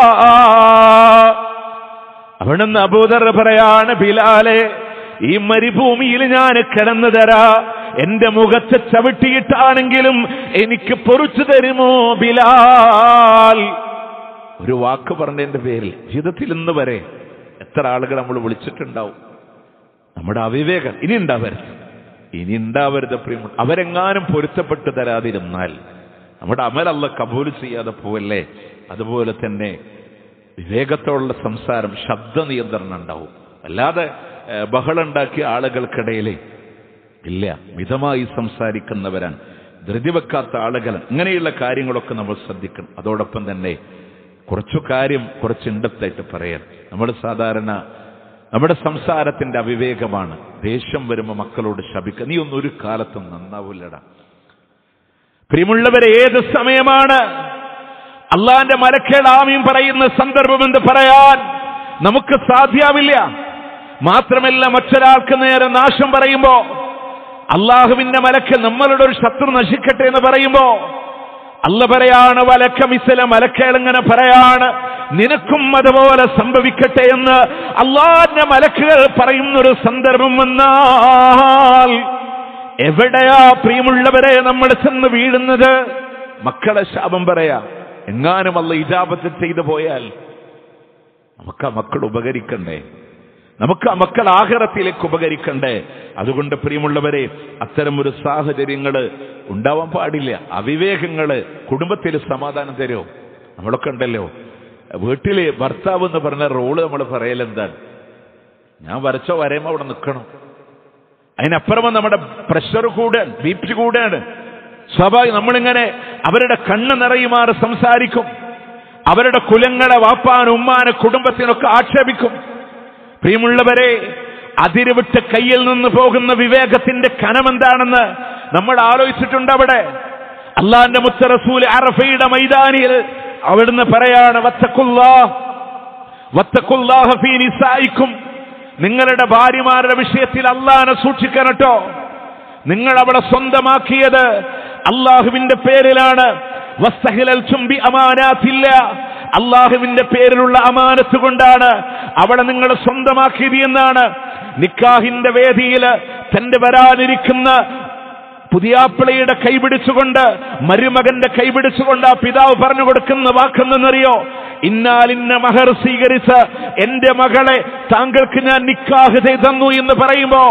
അവിടുന്ന് അബൂദർ പറയാണ് ബിലാലെ ഈ മരുഭൂമിയിൽ ഞാൻ കിടന്നു തരാ എന്റെ മുഖത്ത് ചവിട്ടിയിട്ടാണെങ്കിലും എനിക്ക് പൊറിച്ചു തരുമോ ബിലാൽ ഒരു വാക്ക് പറഞ്ഞതിന്റെ പേരിൽ ജീവിതത്തിൽ ഇന്ന് വരെ എത്ര ആളുകൾ നമ്മൾ വിളിച്ചിട്ടുണ്ടാവും നമ്മുടെ അവിവേകം ഇനി ഉണ്ടാവരുത് ഇനി ഉണ്ടാവരുത് പ്രിയ അവരെങ്ങാനും പൊരുത്തപ്പെട്ടു തരാതിരുന്നാൽ നമ്മുടെ അമലല്ല കബൂൽ ചെയ്യാതെ പോവല്ലേ അതുപോലെ തന്നെ വിവേകത്തോടുള്ള സംസാരം ശബ്ദ നിയന്ത്രണം ഉണ്ടാവും അല്ലാതെ ബഹളുണ്ടാക്കിയ ആളുകൾക്കിടയിൽ ഇല്ല മിതമായി സംസാരിക്കുന്നവരാണ് ധൃതി വെക്കാത്ത ആളുകൾ ഇങ്ങനെയുള്ള കാര്യങ്ങളൊക്കെ നമ്മൾ ശ്രദ്ധിക്കണം അതോടൊപ്പം തന്നെ കുറച്ചു കാര്യം കുറച്ച് ഇണ്ടത്തായിട്ട് പറയാൻ നമ്മൾ സാധാരണ നമ്മുടെ സംസാരത്തിന്റെ അവിവേകമാണ് ദേഷ്യം വരുമ്പോൾ മക്കളോട് ശപിക്കുക നീ ഒന്നും ഒരു കാലത്തും നന്നാവില്ലടാ പ്രിയമുള്ളവരെ ഏത് സമയമാണ് അള്ളാന്റെ മലക്കേൾ ആമീൻ പറയുന്ന സന്ദർഭമെന്ന് പറയാൻ നമുക്ക് സാധ്യാവില്ല മാത്രമല്ല മറ്റൊരാൾക്ക് നേരെ നാശം പറയുമ്പോ അള്ളാഹുവിന്റെ മലക്ക് നമ്മളുടെ ഒരു ശത്രു നശിക്കട്ടെ എന്ന് പറയുമ്പോ അല്ല പറയാണ് വലക്ക മിസല മലക്കേളിങ്ങനെ പറയാണ് നിനക്കും അതുപോലെ സംഭവിക്കട്ടെ എന്ന് അള്ളാഹിന്റെ മലക്കുകൾ പറയുന്നൊരു സന്ദർഭം വന്നാൽ എവിടെയാ പ്രിയമുള്ളവരെ നമ്മൾ ചെന്ന് വീഴുന്നത് മക്കളെ ശാപം പറയാ എങ്ങാനും അല്ല ഇജാബത്ത് ചെയ്തു പോയാൽ നമുക്ക് ആ മക്കൾ ഉപകരിക്കണ്ടേ നമുക്ക് ആ മക്കൾ ആഹാരത്തിലേക്ക് ഉപകരിക്കണ്ടേ അതുകൊണ്ട് പ്രിയമുള്ളവരെ അത്തരം ഒരു സാഹചര്യങ്ങൾ ഉണ്ടാവാൻ പാടില്ല അവിവേകങ്ങള് കുടുംബത്തിൽ സമാധാനം തരുമോ നമ്മളൊക്കെ ഉണ്ടല്ലോ വീട്ടില് ഭർത്താവ് എന്ന് പറഞ്ഞ റോള് നമ്മൾ പറയലെന്താണ് ഞാൻ വരച്ചോ വരയുമ്പോ അവിടെ നിൽക്കണം അതിനപ്പുറം നമ്മുടെ പ്രഷർ കൂടാൻ ബി പി കൂടാണ് സ്വാഭാവികം നമ്മളിങ്ങനെ അവരുടെ കണ്ണ് നിറയുമാറ് സംസാരിക്കും അവരുടെ കുലങ്ങളെ വാപ്പാൻ ഉമ്മാനെ കുടുംബത്തിനൊക്കെ ആക്ഷേപിക്കും പ്രിയമുള്ളവരെ അതിരുവിട്ട് കയ്യിൽ നിന്ന് പോകുന്ന വിവേകത്തിന്റെ കനമെന്താണെന്ന് നമ്മൾ ആലോചിച്ചിട്ടുണ്ട് അവിടെ അള്ളാന്റെ മുത്ത റസൂൽ അറഫയുടെ മൈതാനിയിൽ അവിടുന്ന് പറയാണ് വത്തക്കുല്ലാ വത്തക്കുല്ലാഹ ഫീ നിസായിക്കും നിങ്ങളുടെ ഭാര്യമാരുടെ വിഷയത്തിൽ അള്ളാനെ സൂക്ഷിക്കണട്ടോ നിങ്ങൾ അവളെ സ്വന്തമാക്കിയത് അള്ളാഹുവിന്റെ പേരിലാണ് വസ്തഹിലൽ ചുംബി അമാനാത്തില്ല അള്ളാഹുവിന്റെ പേരിലുള്ള അമാനത്ത് കൊണ്ടാണ് അവളെ നിങ്ങൾ സ്വന്തമാക്കിയത് എന്നാണ് നിക്കാഹിന്റെ വേദിയിൽ തന്റെ വരാനിരിക്കുന്ന പുതിയാപ്പിളയുടെ കൈപിടിച്ചുകൊണ്ട് മരുമകന്റെ കൈപിടിച്ചുകൊണ്ട് ആ പിതാവ് പറഞ്ഞു കൊടുക്കുന്ന വാക്കെന്നറിയോ ഇന്നാലിന്ന മഹർ സ്വീകരിച്ച് എന്റെ മകളെ താങ്കൾക്ക് ഞാൻ നിക്കാഹ് ചെയ്തു തന്നു എന്ന് പറയുമ്പോ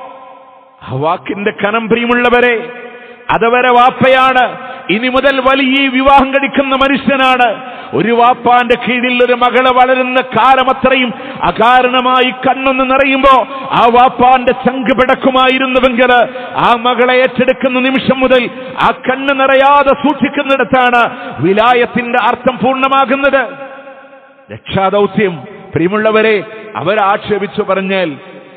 ആ വാക്കിന്റെ കനം പ്രിയമുള്ളവരെ അതുവരെ വാപ്പയാണ് ഇനി മുതൽ വലിയ വിവാഹം കഴിക്കുന്ന മനുഷ്യനാണ് ഒരു വാപ്പാന്റെ കീഴിൽ ഒരു മകള് വളരുന്ന കാലം അത്രയും അകാരണമായി കണ്ണൊന്ന് നിറയുമ്പോ ആ വാപ്പാന്റെ ചങ്ക് പിടക്കുമായിരുന്നുവെങ്കിൽ ആ മകളെ ഏറ്റെടുക്കുന്ന നിമിഷം മുതൽ ആ കണ്ണ് നിറയാതെ സൂക്ഷിക്കുന്നിടത്താണ് വിലായത്തിന്റെ അർത്ഥം പൂർണ്ണമാകുന്നത് രക്ഷാദൗത്യം പ്രിയമുള്ളവരെ അവരാക്ഷേപിച്ചു പറഞ്ഞാൽ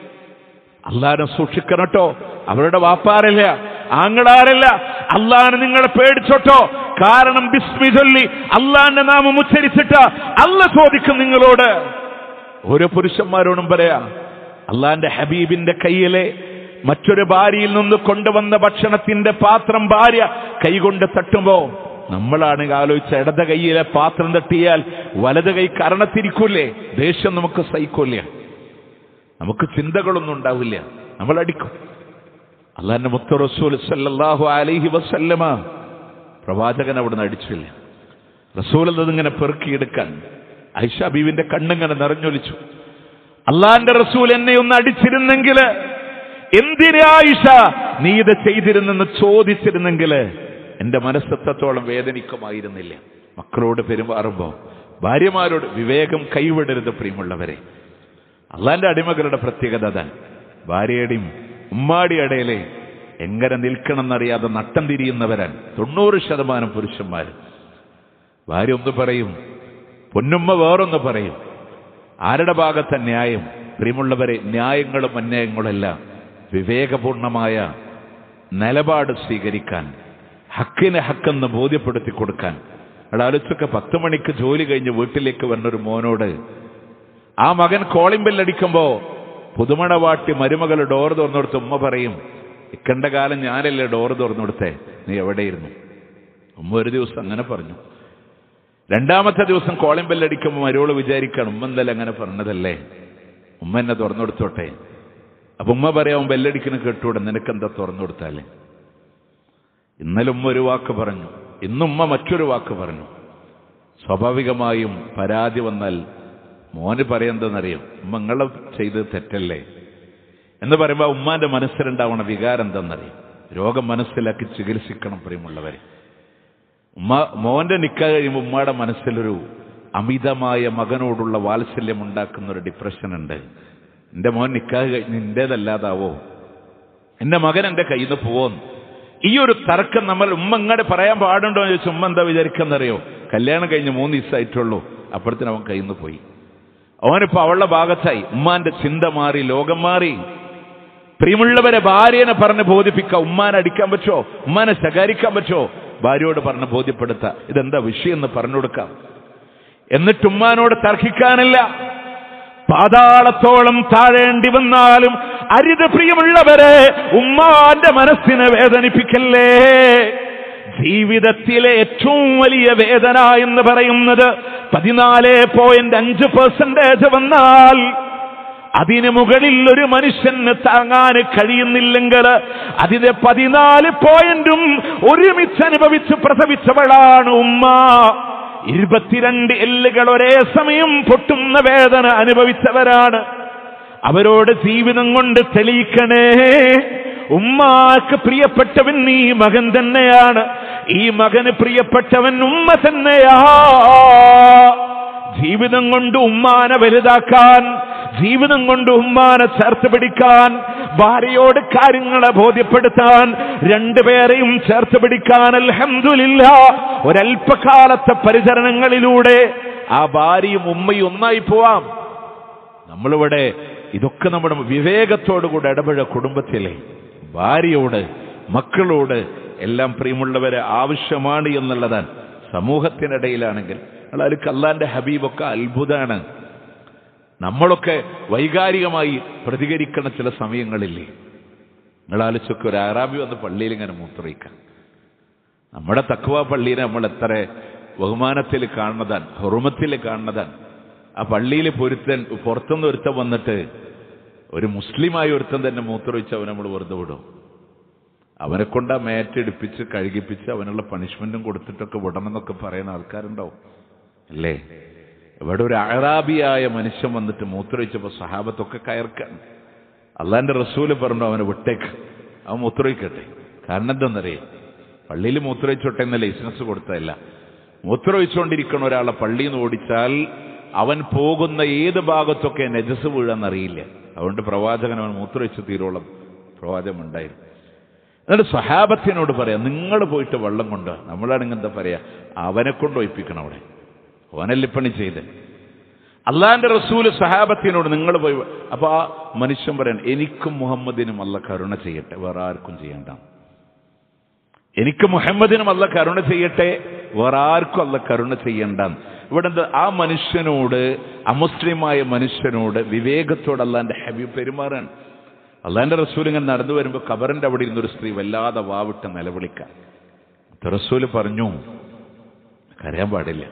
അള്ളാനെ സൂക്ഷിക്കണട്ടോ അവരുടെ വാപ്പാരല്ല ആങ്ങളാരല്ല അള്ളാനെ നിങ്ങളെ പേടിച്ചോട്ടോ കാരണം ബിസ്മി ചൊല്ലി അള്ളാന്റെ നാമം ഉച്ചരിച്ചിട്ട് അല്ല ചോദിക്കും നിങ്ങളോട് ഓരോ പുരുഷന്മാരോടും പറയാ അള്ളാന്റെ ഹബീബിന്റെ കയ്യിലെ മറ്റൊരു ഭാര്യയിൽ നിന്ന് കൊണ്ടുവന്ന ഭക്ഷണത്തിന്റെ പാത്രം ഭാര്യ കൈകൊണ്ട് തട്ടുമ്പോ നമ്മളാണെങ്കിൽ ആലോചിച്ച ഇടത കൈയിലെ പാത്രം തട്ടിയാൽ വലത് കൈ കരണത്തിരിക്കൂലേ ദേഷ്യം നമുക്ക് സഹിക്കൂല നമുക്ക് ചിന്തകളൊന്നും ഉണ്ടാവില്ല നമ്മൾ അടിക്കും അള്ളാന്റെ മുത്ത റസൂൽ സല്ലല്ലാഹു അലൈഹി വസല്ലമ പ്രവാചകൻ അവിടുന്ന് അടിച്ചില്ല റസൂൽ അതിങ്ങനെ പെറുക്കിയെടുക്കാൻ ഐഷ ബീവിന്റെ കണ്ണിങ്ങനെ നിറഞ്ഞൊലിച്ചു അള്ളാന്റെ റസൂൽ എന്നെ ഒന്ന് അടിച്ചിരുന്നെങ്കിൽ എന്തിനാ ആയിഷ നീ ഇത് ചെയ്തിരുന്നെന്ന് ചോദിച്ചിരുന്നെങ്കിൽ എന്റെ മനസ്സെത്രത്തോളം വേദനിക്കുമായിരുന്നില്ല മക്കളോട് പെരുമാറുമ്പോ ഭാര്യമാരോട് വിവേകം കൈവിടരുത് പ്രിയമുള്ളവരെ അള്ളാന്റെ അടിമകളുടെ പ്രത്യേകത അതാണ് ഭാര്യയുടെയും ഉമ്മാടി ഇടയിലെ എങ്ങനെ നിൽക്കണമെന്നറിയാതെ നട്ടം തിരിയുന്നവരാണ് തൊണ്ണൂറ് ശതമാനം പുരുഷന്മാർ ഭാര്യ ഒന്ന് പറയും പൊന്നുമ്മ വേറൊന്ന് പറയും ആരുടെ ഭാഗത്തെ ന്യായം പ്രിയമുള്ളവരെ ന്യായങ്ങളും അന്യായങ്ങളുമെല്ലാം വിവേകപൂർണമായ നിലപാട് സ്വീകരിക്കാൻ ഹക്കിന് ഹക്കെന്ന് ബോധ്യപ്പെടുത്തി കൊടുക്കാൻ അവിടെ ആലോചിച്ചൊക്കെ പത്ത് മണിക്ക് ജോലി കഴിഞ്ഞ് വീട്ടിലേക്ക് വന്നൊരു മോനോട് ആ മകൻ കോളിംഗ് ബെല്ലടിക്കുമ്പോ പുതുമണ വാട്ടി മരുമകൾ ഡോർ തുറന്നെടുത്ത് ഉമ്മ പറയും ഇക്കണ്ട കാലം ഞാനല്ലേ ഡോർ തുറന്നെടുത്തേ നീ എവിടെയിരുന്നു ഉമ്മ ഒരു ദിവസം അങ്ങനെ പറഞ്ഞു രണ്ടാമത്തെ ദിവസം കോളിംഗ് ബെല്ലടിക്കുമ്പോൾ മരുവള് വിചാരിക്കണം ഉമ്മ എന്തായാലും അങ്ങനെ പറഞ്ഞതല്ലേ ഉമ്മ എന്നെ തുറന്നെടുത്തോട്ടെ അപ്പൊ ഉമ്മ പറയാം ബെല്ലടിക്കുന്ന കേട്ടൂടെ നിനക്കെന്താ തുറന്നെടുത്താലേ ഇന്നലെ ഉമ്മ ഒരു വാക്ക് പറഞ്ഞു ഇന്ന് ഉമ്മ മറ്റൊരു വാക്ക് പറഞ്ഞു സ്വാഭാവികമായും പരാതി വന്നാൽ മോന് പറയുന്നതെന്നറിയും ഉമ്മ നിങ്ങളെ ചെയ്ത് തെറ്റല്ലേ എന്ന് പറയുമ്പോൾ ഉമ്മാന്റെ മനസ്സിലുണ്ടാവണ വികാരം എന്തെന്നറിയും രോഗം മനസ്സിലാക്കി ചികിത്സിക്കണം പ്രിയമുള്ളവരെ ഉമ്മ മോന്റെ നിക്ക കഴിയുമ്പോൾ ഉമ്മയുടെ മനസ്സിലൊരു അമിതമായ മകനോടുള്ള വാത്സല്യം ഉണ്ടാക്കുന്ന ഒരു ഡിപ്രഷൻ ഉണ്ട് എന്റെ മോൻ നിക്കാഹ് കഴിഞ്ഞ് നിന്റേതല്ലാതാവോ എന്റെ മകൻ എന്റെ കയ്യിൽ നിന്ന് പോവോന്ന് ഈ ഒരു തർക്കം നമ്മൾ ഉമ്മ ഇങ്ങോട്ട് പറയാൻ പാടുണ്ടോ എന്ന് ചോദിച്ചാൽ ഉമ്മ എന്താ വിചാരിക്കുന്നറിയോ കല്യാണം കഴിഞ്ഞ് മൂന്ന് ദിവസമായിട്ടുള്ളൂ അപ്പോഴത്തേനും അവൻ കയ്യിൽ നിന്ന് പോയി അവനിപ്പോ അവളുടെ ഭാഗത്തായി ഉമ്മാന്റെ ചിന്ത മാറി ലോകം മാറി പ്രിയമുള്ളവരെ ഭാര്യനെ പറഞ്ഞ് ബോധിപ്പിക്കുക ഉമ്മാനെ അടിക്കാൻ പറ്റോ ഉമ്മാനെ ശകാരിക്കാൻ പറ്റോ ഭാര്യയോട് പറഞ്ഞ് ബോധ്യപ്പെടുത്ത ഇതെന്താ വിഷയം എന്ന് പറഞ്ഞു കൊടുക്കാം എന്നിട്ട് ഉമ്മാനോട് തർക്കിക്കാനില്ല പാതാളത്തോളം താഴേണ്ടി വന്നാലും അരുത് പ്രിയമുള്ളവരെ ഉമ്മാന്റെ മനസ്സിനെ വേദനിപ്പിക്കല്ലേ ജീവിതത്തിലെ ഏറ്റവും വലിയ വേദന എന്ന് പറയുന്നത് പതിനാല് പോയിന്റ് അഞ്ച് പെർസെന്റേജ് വന്നാൽ അതിന് മുകളിൽ ഒരു മനുഷ്യന് താങ്ങാൻ കഴിയുന്നില്ലെങ്കിൽ അതിന്റെ പതിനാല് പോയിന്റും ഒരുമിച്ച് അനുഭവിച്ച് പ്രസവിച്ചവളാണ് ഉമ്മ ഇരുപത്തിരണ്ട് എല്ലുകൾ ഒരേ സമയം പൊട്ടുന്ന വേദന അനുഭവിച്ചവരാണ് അവരോട് ജീവിതം കൊണ്ട് തെളിയിക്കണേ ഉമ്മാക്ക് പ്രിയപ്പെട്ടവൻ ഈ മകൻ തന്നെയാണ് ഈ മകന് പ്രിയപ്പെട്ടവൻ ഉമ്മ തന്നെയാ ജീവിതം കൊണ്ട് ഉമ്മാനെ വലുതാക്കാൻ ജീവിതം കൊണ്ട് ഉമ്മാനെ ചേർത്ത് പിടിക്കാൻ ഭാര്യയോട് കാര്യങ്ങളെ ബോധ്യപ്പെടുത്താൻ രണ്ടുപേരെയും ചേർത്ത് പിടിക്കാൻ അൽഹംദുലില്ല ഒരല്പകാലത്തെ പരിചരണങ്ങളിലൂടെ ആ ഭാര്യയും ഉമ്മയും ഒന്നായി പോവാം നമ്മളിവിടെ ഇതൊക്കെ നമ്മുടെ വിവേകത്തോടുകൂടെ ഇടപഴ കുടുംബത്തിലെ ഭാര്യയോട് മക്കളോട് എല്ലാം പ്രിയമുള്ളവരെ ആവശ്യമാണ് എന്നുള്ളതാണ് സമൂഹത്തിനിടയിലാണെങ്കിൽ അല്ലാതെ അള്ളാന്റെ ഹബീബൊക്കെ അത്ഭുതമാണ് നമ്മളൊക്കെ വൈകാരികമായി പ്രതികരിക്കുന്ന ചില സമയങ്ങളില്ലേ നിങ്ങൾ ആലോചിച്ചൊക്കെ ഒരു അറാബി വന്ന് പള്ളിയിൽ ഇങ്ങനെ മൂത്രയിക്കാൻ നമ്മുടെ തക്കുവ പള്ളിനെ നമ്മൾ എത്ര ബഹുമാനത്തിൽ കാണുന്നതാണ് ഹുറുമത്തിൽ കാണുന്നതാണ് ആ പള്ളിയിൽ പൊരുത്തൻ പുറത്തുനിന്ന് ഒരുത്തൻ വന്നിട്ട് ഒരു മുസ്ലിമായ ഒരുത്തൻ തന്നെ മൂത്രമൊഴിച്ച് അവനെ നമ്മൾ വെറുതെ വിടും അവനെ കൊണ്ട് ആ മേറ്റെടുപ്പിച്ച് കഴുകിപ്പിച്ച് അവനുള്ള പണിഷ്മെന്റും കൊടുത്തിട്ടൊക്കെ വിടണമെന്നൊക്കെ പറയുന്ന ആൾക്കാരുണ്ടാവും അല്ലേ ഇവിടെ ഒരു അറാബിയായ മനുഷ്യൻ വന്നിട്ട് മൂത്രമൊഴിച്ചപ്പോൾ സഹാബത്തൊക്കെ കയർക്കാൻ അള്ളാന്റെ റസൂല് പറഞ്ഞു അവനെ വിട്ടേക്ക് അവൻ മൂത്രമൊഴിക്കട്ടെ കാരണം എന്താണെന്നറിയാം പള്ളിയിൽ മൂത്രമൊഴിച്ചോട്ടെ എന്ന ലൈസൻസ് കൊടുത്തതല്ല മൂത്രമൊഴിച്ചുകൊണ്ടിരിക്കുന്ന ഒരാളെ പള്ളിയിൽ നിന്ന് ഓടിച്ചാൽ അവൻ പോകുന്ന ഏത് ഭാഗത്തൊക്കെ നജസ് വീഴാന്നറിയില്ല അതുകൊണ്ട് പ്രവാചകൻ അവൻ മൂത്രമൊഴിച്ച് തീരോളം പ്രവാചകം ഉണ്ടായിരുന്നു എന്നിട്ട് സഹാബത്തിനോട് പറയാം നിങ്ങൾ പോയിട്ട് വെള്ളം കൊണ്ട് നമ്മളാണെങ്കിൽ എന്താ പറയാ അവനെ കൊണ്ട് ഒഴിപ്പിക്കണം അവിടെ ഓനല്ലിപ്പണി ചെയ്ത് അള്ളാന്റെ റസൂല് സഹാബത്തിനോട് നിങ്ങൾ പോയി അപ്പൊ ആ മനുഷ്യൻ പറയാൻ എനിക്കും മുഹമ്മദിനും അല്ല കരുണ ചെയ്യട്ടെ വേറെ ആർക്കും ചെയ്യണ്ട എനിക്ക് മുഹമ്മദിനും അല്ല കരുണ ചെയ്യട്ടെ വേറെ ആർക്കും അല്ല കരുണ ചെയ്യണ്ട ഇവിടെ എന്താ ആ മനുഷ്യനോട് അമുസ്ലിമായ മനുഷ്യനോട് വിവേകത്തോട് അല്ലാന്റെ ഹബീബ് പെരുമാറാൻ അള്ളാന്റെ റസൂൽ ഇങ്ങനെ നടന്നു വരുമ്പോൾ കബറിന്റെ അവിടെ ഇരുന്നൊരു സ്ത്രീ വല്ലാതെ വാവിട്ട് നിലവിളിക്കാൻ റസൂല് പറഞ്ഞു കരയാൻ പാടില്ല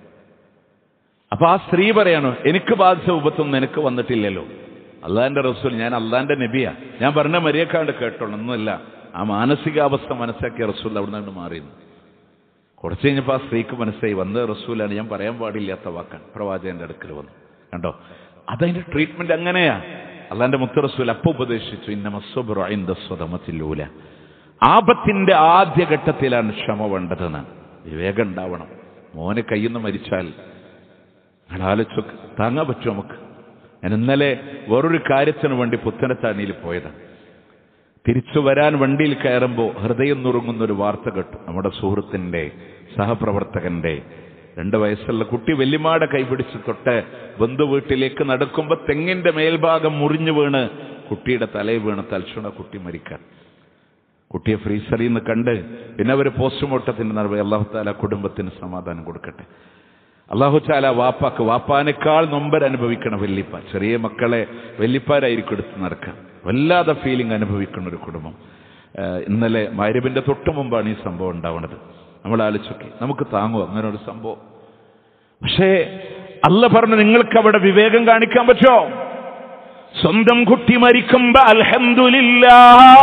അപ്പൊ ആ സ്ത്രീ പറയാണ് എനിക്ക് ബാധിച്ച വിപത്തൊന്നും നിനക്ക് വന്നിട്ടില്ലല്ലോ അള്ളാന്റെ റസൂൽ ഞാൻ അള്ളാന്റെ നബിയാ ഞാൻ പറഞ്ഞ മര്യാദക്കാണ്ട് കേട്ടോളൂ ഒന്നുമല്ല ആ മാനസികാവസ്ഥ മനസ്സിലാക്കിയ റസൂൽ അവിടെ നിന്ന് മാറിയിരുന്നു കുറച്ച് കഴിഞ്ഞപ്പോൾ ആ സ്ത്രീക്ക് മനസ്സിലായി വന്ന റസൂലാണ് ഞാൻ പറയാൻ പാടില്ലാത്ത വാക്കാൻ പ്രവാചകന്റെ അടുക്കൽ വന്നു കണ്ടോ അതതിന്റെ ട്രീറ്റ്മെന്റ് അങ്ങനെയാ അള്ളാന്റെ മുത്ത റസൂൽ അപ്പൊ ഉപദേശിച്ചു ഇന്നമസ്വബറൂല ആപത്തിന്റെ ആദ്യഘട്ടത്തിലാണ് ക്ഷമ വേണ്ടതെന്നാണ് വിവേകം ഉണ്ടാവണം മോനെ കയ്യിൽ നിന്ന് മരിച്ചാൽ ആലോചിച്ചൊക്കെ താങ്ങാൻ പറ്റും നമുക്ക് ഞാൻ ഇന്നലെ വേറൊരു കാര്യത്തിന് വേണ്ടി പുത്തനത്താണിയിൽ പോയതാണ് തിരിച്ചു വരാൻ വണ്ടിയിൽ കയറുമ്പോൾ ഹൃദയം നുറുങ്ങുന്ന ഒരു വാർത്ത കേട്ടു നമ്മുടെ സുഹൃത്തിന്റെ സഹപ്രവർത്തകന്റെ രണ്ട് വയസ്സുള്ള കുട്ടി വെല്ലിമാടെ കൈപിടിച്ച് തൊട്ട് ബന്ധു വീട്ടിലേക്ക് നടക്കുമ്പോൾ തെങ്ങിന്റെ മേൽഭാഗം മുറിഞ്ഞു വീണ് കുട്ടിയുടെ തലയിൽ വീണ് തൽക്ഷണ കുട്ടി മരിക്കാൻ കുട്ടിയെ ഫ്രീസറിൽ നിന്ന് കണ്ട് പിന്നെ അവർ പോസ്റ്റ്മോർട്ടത്തിന് നടപടി അള്ളാഹു താല കുടുംബത്തിന് സമാധാനം കൊടുക്കട്ടെ അള്ളാഹു ചാല വാപ്പാക്ക് വാപ്പാനേക്കാൾ നൊമ്പർ അനുഭവിക്കണം വല്ലിപ്പ ചെറിയ മക്കളെ വല്ലിപ്പാരായിരിക്കും എടുത്ത് നടക്കുക വല്ലാതെ ഫീലിംഗ് അനുഭവിക്കുന്ന ഒരു കുടുംബം ഏഹ് ഇന്നലെ മൈരബിന്റെ തൊട്ട് മുമ്പാണ് ഈ സംഭവം ഉണ്ടാവുന്നത് നമ്മൾ ആലോചിച്ചൊക്കെ നമുക്ക് താങ്ങുമോ അങ്ങനെ ഒരു സംഭവം പക്ഷേ അല്ല പറഞ്ഞു നിങ്ങൾക്ക് അവിടെ വിവേകം കാണിക്കാൻ പറ്റോ സ്വന്തം കുട്ടി മരിക്കുമ്പോ അൽഹംദുലില്ലാ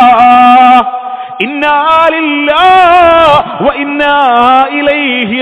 ഇന്നാലില്ലാ വ ഇന്നാ ഇലൈഹി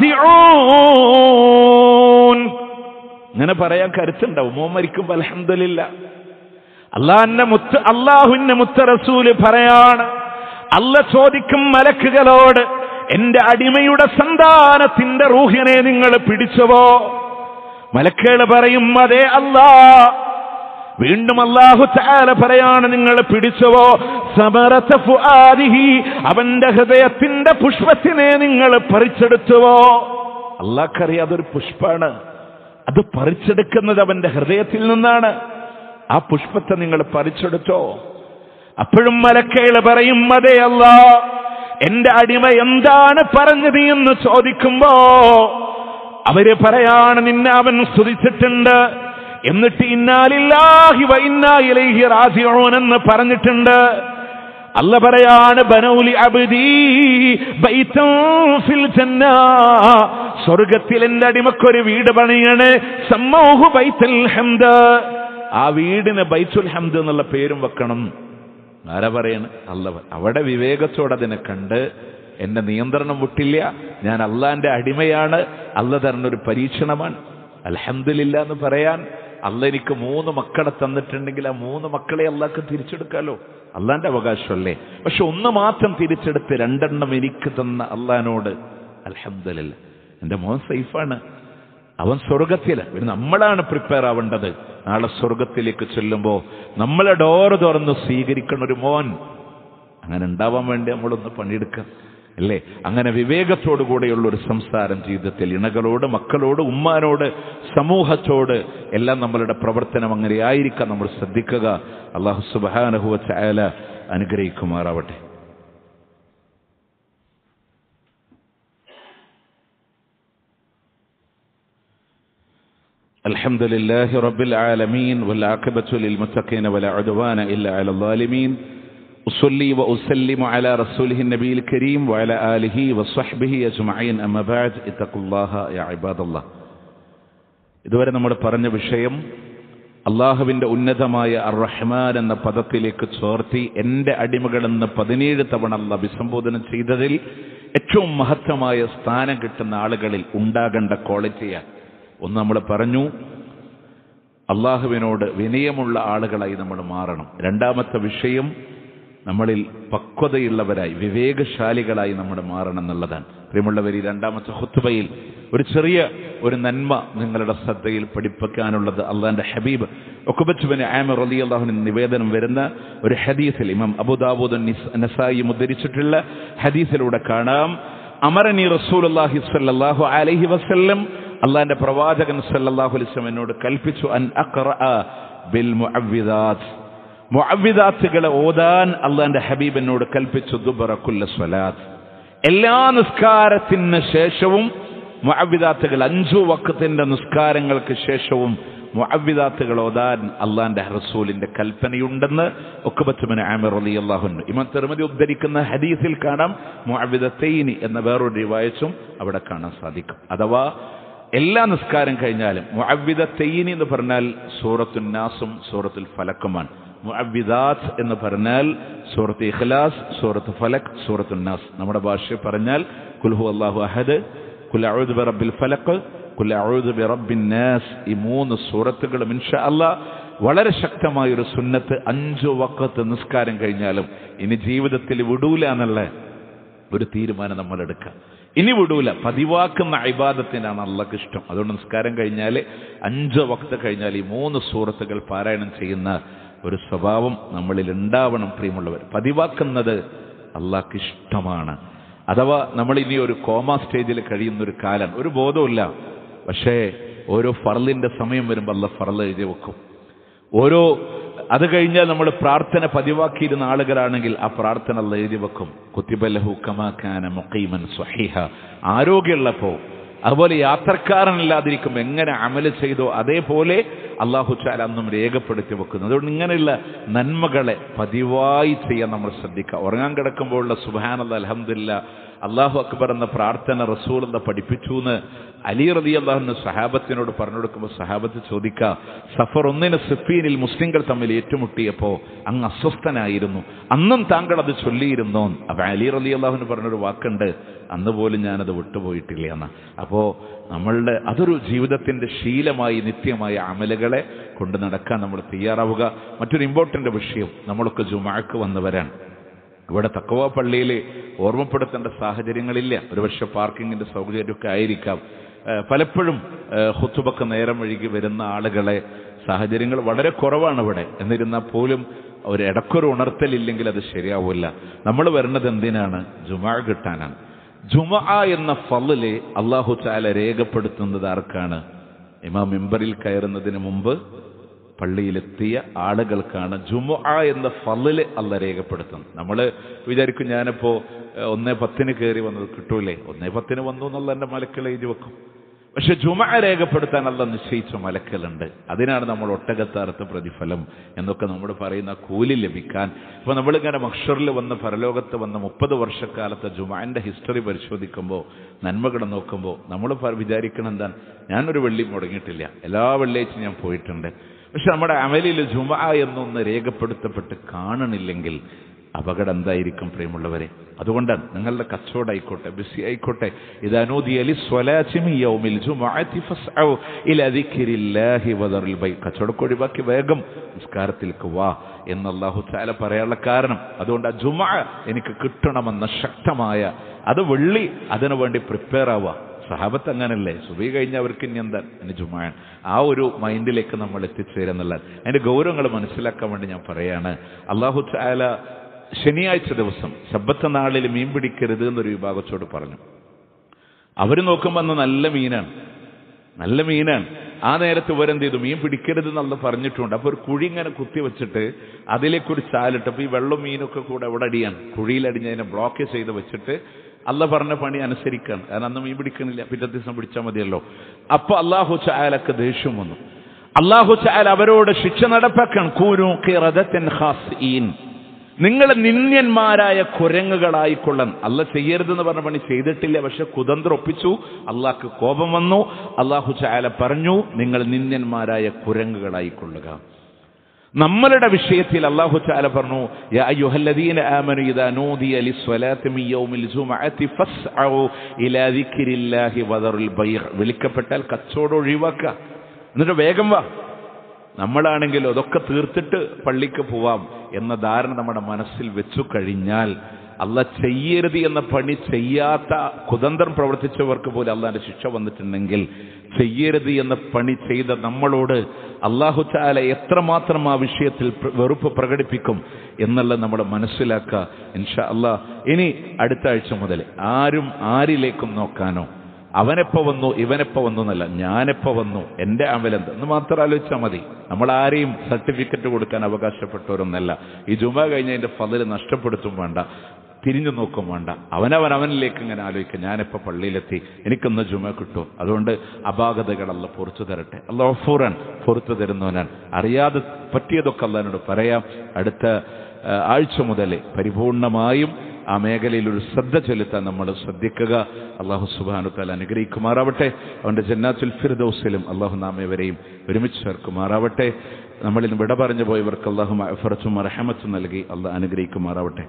റാജിഊൻ ഇങ്ങനെ പറയാൻ കരുത്തുണ്ടാവും മോൻ മരിക്കുമ്പോ അൽഹംദുലില്ല അള്ളാഹിന്റെ മുത്ത് അള്ളാഹുവിന്റെ മുത്ത റസൂല് പറയാണ് അല്ല ചോദിക്കും മലക്കുകളോട് എന്റെ അടിമയുടെ സന്താനത്തിന്റെ റൂഹിനെ നിങ്ങൾ പിടിച്ചുവോ മലക്കുകൾ പറയും അതെ അല്ലാ വീണ്ടും അള്ളാഹു ചാല പറയാണ് നിങ്ങൾ പിടിച്ചുവോ സമരത്ത ഫുആദിഹി അവന്റെ ഹൃദയത്തിന്റെ പുഷ്പത്തിനെ നിങ്ങൾ പറിച്ചെടുത്തുവോ അള്ളാഹ്ക്കറിയാം അതൊരു പുഷ്പാണ് അത് പറിച്ചെടുക്കുന്നത് അവന്റെ ഹൃദയത്തിൽ നിന്നാണ് ആ പുഷ്പത്തെ നിങ്ങൾ പറിച്ചെടുത്തോ അപ്പോഴും മലക്കകൾ പറയും അതെ അല്ല എന്റെ അടിമ എന്താണ് പറഞ്ഞത് എന്ന് ചോദിക്കുമ്പോ അവര് പറയാണ് നിന്നെ അവൻ സ്തുതിച്ചിട്ടുണ്ട് എന്നിട്ട് ഇന്നാലില്ലാഹി വ ഇന്നാ ഇലൈഹി റാജിഊൻ എന്ന് പറഞ്ഞിട്ടുണ്ട് അല്ല പറയാണ് ബനൗലി അബ്ദീ ബൈതൻ ഫിൽ ജന്ന സ്വർഗത്തിൽ എന്റെ അടിമക്കൊരു വീട് പണിയണ് സമ്മൗഹു ബൈത്തുൽ ഹംദ് ആ വീടിന് ബൈത്തുൽ ഹംദ് എന്നുള്ള പേരും വെക്കണം ആരാ പറയണ് അല്ല അവിടെ വിവേകത്തോടെ അതിനെ കണ്ട് എന്റെ നിയന്ത്രണം വിട്ടില്ല ഞാൻ അള്ളാന്റെ അടിമയാണ് അല്ല തരുന്നൊരു പരീക്ഷണമാണ് അൽഹംദില്ല എന്ന് പറയാൻ അല്ല എനിക്ക് മൂന്ന് മക്കളെ തന്നിട്ടുണ്ടെങ്കിൽ ആ മൂന്ന് മക്കളെ അള്ളാഹ്ക്ക് തിരിച്ചെടുക്കാലോ അള്ളാന്റെ അവകാശമല്ലേ പക്ഷെ ഒന്ന് മാത്രം തിരിച്ചെടുത്ത് രണ്ടെണ്ണം എനിക്ക് തന്ന അള്ളഹാനോട് അൽഹംദില്ല എന്റെ മോൻ സേഫാണ് അവൻ സ്വർഗത്തില് പിന്നെ നമ്മളാണ് പ്രിപ്പയർ ആവേണ്ടത് നാളെ സ്വർഗത്തിലേക്ക് ചെല്ലുമ്പോ നമ്മളെ ഡോറ് തുറന്ന് സ്വീകരിക്കണ ഒരു മോൻ അങ്ങനെ ഉണ്ടാവാൻ വേണ്ടി നമ്മളൊന്ന് പണിയെടുക്കാം അല്ലേ അങ്ങനെ വിവേകത്തോടു കൂടെയുള്ള ഒരു സംസാരം ജീവിതത്തിൽ ഇണകളോട് മക്കളോട് ഉമ്മാനോട് സമൂഹത്തോട് എല്ലാം നമ്മളുടെ പ്രവർത്തനം അങ്ങനെ ആയിരിക്കാം നമ്മൾ ശ്രദ്ധിക്കുക അള്ളാഹു സുബാനഹുവ ചായാല അനുഗ്രഹിക്കുമാറാവട്ടെ الحمد لله رب العالمين والعاقبة للمتقين ولا عدوان إلا على الظالمين أصلي وأسلم على رسوله النبي الكريم وعلى آله وصحبه أجمعين أما بعد اتقوا الله يا عباد الله ഇതുവരെ നമ്മൾ പറഞ്ഞ വിഷയം അള്ളാഹുവിന്റെ ഉന്നതമായ അർ റഹ്മാൻ എന്ന പദത്തിലേക്ക് ചോർത്തി എന്റെ അടിമകളെന്ന് പതിനേഴ് തവണ അല്ല അഭിസംബോധന ചെയ്തതിൽ ഏറ്റവും മഹത്തമായ സ്ഥാനം കിട്ടുന്ന ആളുകളിൽ ഉണ്ടാകേണ്ട ക്വാളിറ്റിയാണ് ഒന്ന് നമ്മൾ പറഞ്ഞു അള്ളാഹുവിനോട് വിനയമുള്ള ആളുകളായി നമ്മൾ മാറണം രണ്ടാമത്തെ വിഷയം നമ്മളിൽ പക്വതയുള്ളവരായി വിവേകശാലികളായി നമ്മൾ മാറണം എന്നുള്ളതാണ് പ്രിയമുള്ളവർ ഈ രണ്ടാമത്തെ ഹുത്തുബയിൽ ഒരു ചെറിയ ഒരു നന്മ നിങ്ങളുടെ ശ്രദ്ധയിൽ പഠിപ്പിക്കാനുള്ളത് അള്ളാന്റെ ഹബീബ് ഒക്കുബച്ചുബിന് ആമർ അലി അള്ളാഹുവിന് നിവേദനം വരുന്ന ഒരു ഹദീസിൽ ഇമാം അബുദാബുദ് നസായി ഉദ്ധരിച്ചിട്ടുള്ള ഹദീസിലൂടെ കാണാം അമരനി റസൂൽ അള്ളാഹി സല്ലാഹു അലഹി വസ്ല്ലം അള്ളാന്റെ പ്രവാചകൻ സല്ലല്ലാഹു അലൈഹി വസല്ലം എന്നോട് കൽപ്പിച്ചു അൻ അഖറഅ ബിൽ മുഅവ്വിദാത്ത് മുഅവ്വിദാത്തുകളെ ഓതാൻ അള്ളാന്റെ ഹബീബ് എന്നോട് കൽപ്പിച്ചു ദുബറ കുല്ല സ്വലാത്ത് എല്ലാ നിസ്കാരത്തിന് ശേഷവും മുഅവ്വിദാത്തുകൾ അഞ്ചു വക്കത്തിന്റെ നിസ്കാരങ്ങൾക്ക് ശേഷവും മുഅവ്വിദാത്തുകൾ ഓതാൻ അള്ളാന്റെ റസൂലിന്റെ കൽപ്പനയുണ്ടെന്ന് ഒക്കുബത്തുമന് ആമിർ അലി അള്ളാഹുണ്ട് ഇമാം തിരുമതി ഉദ്ധരിക്കുന്ന ഹദീസിൽ കാണാം മുഅവ്വിദത്തൈനി എന്ന വേറൊരു റിവായച്ചും അവിടെ കാണാൻ സാധിക്കും അഥവാ എല്ലാ നിസ്കാരം കഴിഞ്ഞാലും മുഅവ്വിദ തെയ്യിനി എന്ന് പറഞ്ഞാൽ സൂറത്തുൽ നാസും സൂറത്തുൽ ഫലക്കുമാണ് മുഅവ്വിദാത്ത് എന്ന് പറഞ്ഞാൽ സൂറത്ത് ഇഖ്ലാസ് സൂറത്ത് ഫലക് സൂറത്തുൽ നാസ് നമ്മുടെ ഭാഷയിൽ പറഞ്ഞാൽ കുൽഹു അള്ളാഹു അഹദ് കുൽ അഊദു ബിറബ്ബിൽ ഫലക് കുൽ അഊദു ബിറബ്ബിൻ നാസ് ഈ മൂന്ന് സൂറത്തുകളും ഇൻഷാ അല്ലാ വളരെ ശക്തമായ ഒരു സുന്നത്ത് അഞ്ചു വക്കത്ത് നിസ്കാരം കഴിഞ്ഞാലും ഇനി ജീവിതത്തിൽ വിടൂല എന്നുള്ള ഒരു തീരുമാനം നമ്മൾ എടുക്കുക ഇനി വിടൂല പതിവാക്കുന്ന അഭിബാദത്തിനാണ് അള്ളക്ക് ഇഷ്ടം അതുകൊണ്ട് നിസ്കാരം കഴിഞ്ഞാൽ അഞ്ച് വക്ത കഴിഞ്ഞാൽ ഈ മൂന്ന് സൂറത്തുകൾ പാരായണം ചെയ്യുന്ന ഒരു സ്വഭാവം നമ്മളിൽ ഉണ്ടാവണം പ്രിയമുള്ളവർ പതിവാക്കുന്നത് അള്ളാഹ്ക്ക് ഇഷ്ടമാണ് അഥവാ നമ്മൾ ഇനി ഒരു കോമ സ്റ്റേജിൽ കഴിയുന്ന ഒരു കാലം ഒരു ബോധമില്ല പക്ഷേ ഓരോ ഫറലിന്റെ സമയം വരുമ്പോൾ അല്ല ഫറൽ എഴുതി വെക്കും ഓരോ അത് കഴിഞ്ഞാൽ നമ്മൾ പ്രാർത്ഥന പതിവാക്കിയിരുന്ന ആളുകളാണെങ്കിൽ ആ പ്രാർത്ഥന അല്ല എഴുതി വെക്കും കുത്തിബല്ലഹു കമാക്കാന മുഖീമൻ സ്വഹീഹ ആരോഗ്യമുള്ളപ്പോ അതുപോലെ യാത്രക്കാരനില്ലാതിരിക്കുമ്പോൾ എങ്ങനെ അമല് ചെയ്തോ അതേപോലെ അള്ളാഹു ചാല അന്നും രേഖപ്പെടുത്തി വെക്കുന്നു അതുകൊണ്ട് ഇങ്ങനെയുള്ള നന്മകളെ പതിവായി ചെയ്യാൻ നമ്മൾ ശ്രദ്ധിക്കുക ഉറങ്ങാൻ കിടക്കുമ്പോഴുള്ള സുബാനല്ല അലഹമില്ല അള്ളാഹു അക്ബർ എന്ന പ്രാർത്ഥന റസൂൽ എന്താ പഠിപ്പിച്ചു എന്ന് അലി റതി അള്ളാഹുന്ന് സഹാബത്തിനോട് പറഞ്ഞു കൊടുക്കുമ്പോൾ സഹാബത്ത് ചോദിക്ക സഫർ ഒന്നിന് സിഫീനിൽ മുസ്ലിങ്ങൾ തമ്മിൽ ഏറ്റുമുട്ടിയപ്പോ അങ്ങ് അസ്വസ്ഥനായിരുന്നു അന്നും താങ്കൾ അത് ചൊല്ലിയിരുന്നോ അപ്പൊ അലി റലി അള്ളാഹുന് പറഞ്ഞൊരു വാക്കുണ്ട് അന്ന് പോലും ഞാനത് വിട്ടുപോയിട്ടില്ല എന്ന് അപ്പോ നമ്മളുടെ അതൊരു ജീവിതത്തിന്റെ ശീലമായി നിത്യമായ അമലുകളെ കൊണ്ട് നടക്കാൻ നമ്മൾ തയ്യാറാവുക മറ്റൊരു ഇമ്പോർട്ടന്റ് വിഷയം നമ്മളൊക്കെ ജുമാക്ക് വന്നവരാണ് ഇവിടെ തക്കവ പള്ളിയിൽ ഓർമ്മപ്പെടുത്തേണ്ട സാഹചര്യങ്ങളില്ല ഒരുപക്ഷെ പാർക്കിങ്ങിന്റെ സൗകര്യമൊക്കെ ആയിരിക്കാം പലപ്പോഴും ഹുത്തുബക്ക് നേരം വഴുകി വരുന്ന ആളുകളെ സാഹചര്യങ്ങൾ വളരെ കുറവാണ് ഇവിടെ എന്നിരുന്നാൽ പോലും ഒരു ഇടക്കൊരു ഉണർത്തലില്ലെങ്കിൽ അത് ശരിയാവില്ല നമ്മൾ വരുന്നത് എന്തിനാണ് ജുമാ കിട്ടാനാണ് ജുമാ എന്ന ഫലില് അള്ളാഹു ചാല രേഖപ്പെടുത്തുന്നത് ആർക്കാണ് ഇമാം മിമ്പറിൽ കയറുന്നതിന് മുമ്പ് പള്ളിയിലെത്തിയ ആളുകൾക്കാണ് ജുമു എന്ന ഫലില് അല്ല രേഖപ്പെടുത്തുന്നത് നമ്മൾ വിചാരിക്കും ഞാനിപ്പോ ഏഹ്, ഒന്നേ പത്തിന് കയറി വന്നത് കിട്ടൂലേ ഒന്നേ പത്തിന് വന്നു എന്നുള്ള എൻ്റെ മലക്കൾ എഴുതി വെക്കും പക്ഷെ ജുമ രേഖപ്പെടുത്താൻ അല്ല നിശ്ചയിച്ച മലക്കലുണ്ട് അതിനാണ് നമ്മൾ ഒട്ടകത്താർത്ത് പ്രതിഫലം എന്നൊക്കെ നമ്മൾ പറയുന്ന കൂലി ലഭിക്കാൻ ഇപ്പൊ നമ്മളിങ്ങനെ മക്ഷറിൽ വന്ന് പരലോകത്ത് വന്ന മുപ്പത് വർഷക്കാലത്തെ ജുമാന്റെ ഹിസ്റ്ററി പരിശോധിക്കുമ്പോൾ നന്മകൾ നോക്കുമ്പോൾ നമ്മൾ വിചാരിക്കണം എന്താണ് ഞാനൊരു വെള്ളി മുടങ്ങിയിട്ടില്ല എല്ലാ വെള്ളിയാഴ്ചയും ഞാൻ പോയിട്ടുണ്ട് പക്ഷെ നമ്മുടെ അമലിൽ ജുമ എന്നൊന്ന് രേഖപ്പെടുത്തപ്പെട്ട് കാണണില്ലെങ്കിൽ അപകടം എന്തായിരിക്കും പ്രിയമുള്ളവരെ അതുകൊണ്ടാണ് നിങ്ങളുടെ കച്ചവടം ആയിക്കോട്ടെ ബിസി ആയിക്കോട്ടെ ഇത് അനൂദി അലി സ്വലാച്ചിമിയൗമിൽ ജുമുഅത്തി ഫസ്ഔ ഇലാ ദിക്രില്ലാഹി വദറിൽ ബൈ കച്ചവടം ഒഴിവാക്കി വേഗം നിസ്കാരത്തിലേക്ക് വാ എന്ന് അല്ലാഹു തആല പറയാനുള്ള കാരണം അതുകൊണ്ട് ആ ജുമ എനിക്ക് കിട്ടണമെന്ന ശക്തമായ അത് വെള്ളി അതിനു വേണ്ടി പ്രിപ്പയർ ആവുക സഹാബത്ത് അങ്ങനല്ലേ സുബി കഴിഞ്ഞ അവർക്ക് ഇനി എന്താ ഇനി ജുമാൻ ആ ഒരു മൈൻഡിലേക്ക് നമ്മൾ എത്തിച്ചേരുന്നുള്ളത് അതിന്റെ ഗൗരവങ്ങൾ മനസ്സിലാക്കാൻ വേണ്ടി ഞാൻ പറയാണ് അള്ളാഹു ചായാല ശനിയാഴ്ച ദിവസം ശബ്ദത്തെ നാളിൽ മീൻ പിടിക്കരുത് എന്നൊരു വിഭാഗത്തോട് പറഞ്ഞു അവർ നോക്കുമ്പോൾ അന്ന് നല്ല മീനാണ് നല്ല മീനാണ് ആ നേരത്ത് ഇവരെന്ത് ചെയ്തു മീൻ പിടിക്കരുത് എന്നുള്ള പറഞ്ഞിട്ടുണ്ട് അപ്പൊ ഒരു കുഴി ഇങ്ങനെ കുത്തി വെച്ചിട്ട് അതിലേക്കൊരു ചാലിട്ട് അപ്പൊ ഈ വെള്ളം മീനൊക്കെ കൂടെ എവിടെ അടിയാണ് കുഴിയിലടിഞ്ഞതിനെ ബ്ലോക്ക് ചെയ്ത് വെച്ചിട്ട് അല്ല പറഞ്ഞ പണി അനുസരിക്കാണ് കാരണം അന്ന് മീൻ പിടിക്കണില്ല പിറ്റത്തെ ദിവസം പിടിച്ചാൽ മതിയല്ലോ അപ്പൊ അള്ളാഹു ചായാലൊക്കെ ദേഷ്യം വന്നു അള്ളാഹു ചായാൽ അവരോട് ശിക്ഷ നടപ്പാക്കാൻ കൂരു ഖിറദത്തൻ ഖാസിഈൻ നിങ്ങൾ നിന്ദ്യന്മാരായ കുരങ്ങുകളായിക്കൊള്ളൻ അല്ല ചെയ്യരുതെന്ന് പറഞ്ഞ പണി ചെയ്തിട്ടില്ല പക്ഷെ കുതന്ത്രം ഒപ്പിച്ചു അള്ളാഹ്ക്ക് കോപം വന്നു അള്ളാഹു ചായാല പറഞ്ഞു നിങ്ങൾ നിന്ദ്യന്മാരായ കുരങ്ങുകളായിക്കൊള്ളുക നമ്മളുടെ വിഷയത്തിൽ അള്ളാഹു ചാല പറഞ്ഞു യാ അയ്യുഹല്ലദീന ആമനു ഇദാ നൂദിയ ലിസ്വലാത്തി മിൻ യൗമിൽ ജുമഅത്തി ഫസ്അഉ ഇലാ ദിക്രില്ലാഹി വദറുൽ ബൈഅ വിളിക്കപ്പെട്ടാൽ കച്ചവടം ഒഴിവാക്കുക എന്നിട്ട് വേഗം വാ നമ്മളാണെങ്കിൽ അതൊക്കെ തീർത്തിട്ട് പള്ളിക്ക് പോവാം എന്ന ധാരണ നമ്മുടെ മനസ്സിൽ വെച്ചു കഴിഞ്ഞാൽ അല്ല ചെയ്യരുത് എന്ന പണി ചെയ്യാത്ത കുതന്ത്രം പ്രവർത്തിച്ചവർക്ക് പോലും അള്ളാന്റെ ശിക്ഷ വന്നിട്ടുണ്ടെങ്കിൽ ചെയ്യരുത് എന്ന പണി ചെയ്ത നമ്മളോട് അള്ളാഹു ചാല എത്രമാത്രം ആ വിഷയത്തിൽ പ്ര- വെറുപ്പ് പ്രകടിപ്പിക്കും എന്നുള്ളത് നമ്മൾ മനസ്സിലാക്കുക ഇൻഷാ അല്ലാ ഇനി അടുത്ത ആഴ്ച മുതൽ ആരും ആരിലേക്കും നോക്കാനോ അവനെപ്പോ വന്നു ഇവനെപ്പോ വന്നു എന്നല്ല ഞാനെപ്പോ വന്നു എന്റെ അമലെന്ത് എന്ന് മാത്രം ആലോചിച്ചാൽ മതി നമ്മൾ ആരെയും സർട്ടിഫിക്കറ്റ് കൊടുക്കാൻ അവകാശപ്പെട്ടവരൊന്നല്ല ഈ ജുമ കഴിഞ്ഞതിന്റെ ഫതില് നഷ്ടപ്പെടുത്തും വേണ്ട തിരിഞ്ഞു നോക്കും വേണ്ട അവനവൻ അവനിലേക്ക് ഇങ്ങനെ ആലോചിക്കുക ഞാനിപ്പോ പള്ളിയിലെത്തി എനിക്കൊന്ന് ജുമ കിട്ടും അതുകൊണ്ട് അപാകതകളല്ല പുറത്തു തരട്ടെ അല്ല ഒഫൂറാൻ പുറത്തു തരുന്നവനാണ് അറിയാതെ പറ്റിയതൊക്കെ അള്ളഹാനോട് പറയാം അടുത്ത ആ, ആഴ്ച മുതൽ പരിപൂർണമായും ആ മേഖലയിൽ ഒരു ശ്രദ്ധ ചെലുത്താൻ നമ്മൾ ശ്രദ്ധിക്കുക അള്ളാഹു സുബാനുത്താൽ അനുഗ്രഹിക്കുമാറാവട്ടെ അവന്റെ ജന്നാത്തുൽ ഫിർദൌസിലും അള്ളാഹു നാം ഇവരെയും ഒരുമിച്ച് ചേർക്കുമാറാവട്ടെ നമ്മളിൽ വിട പറഞ്ഞു പോയവർക്ക് അള്ളാഹു അഫറച്ചും റഹമത്തും നൽകി അള്ളാഹ് അനുഗ്രഹിക്കുമാറാവട്ടെ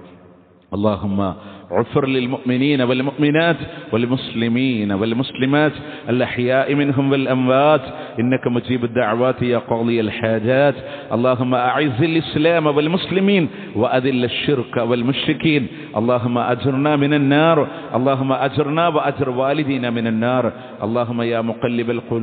اللهم اغفر للمؤمنين والمؤمنات والمسلمين والمسلمات الأحياء منهم والأموات إنك مجيب الدعوات يا قاضي الحاجات اللهم أعز الإسلام والمسلمين وأذل الشرك والمشركين اللهم أجرنا من النار اللهم أجرنا وأجر والدينا من النار اللهم يا مقلب القلوب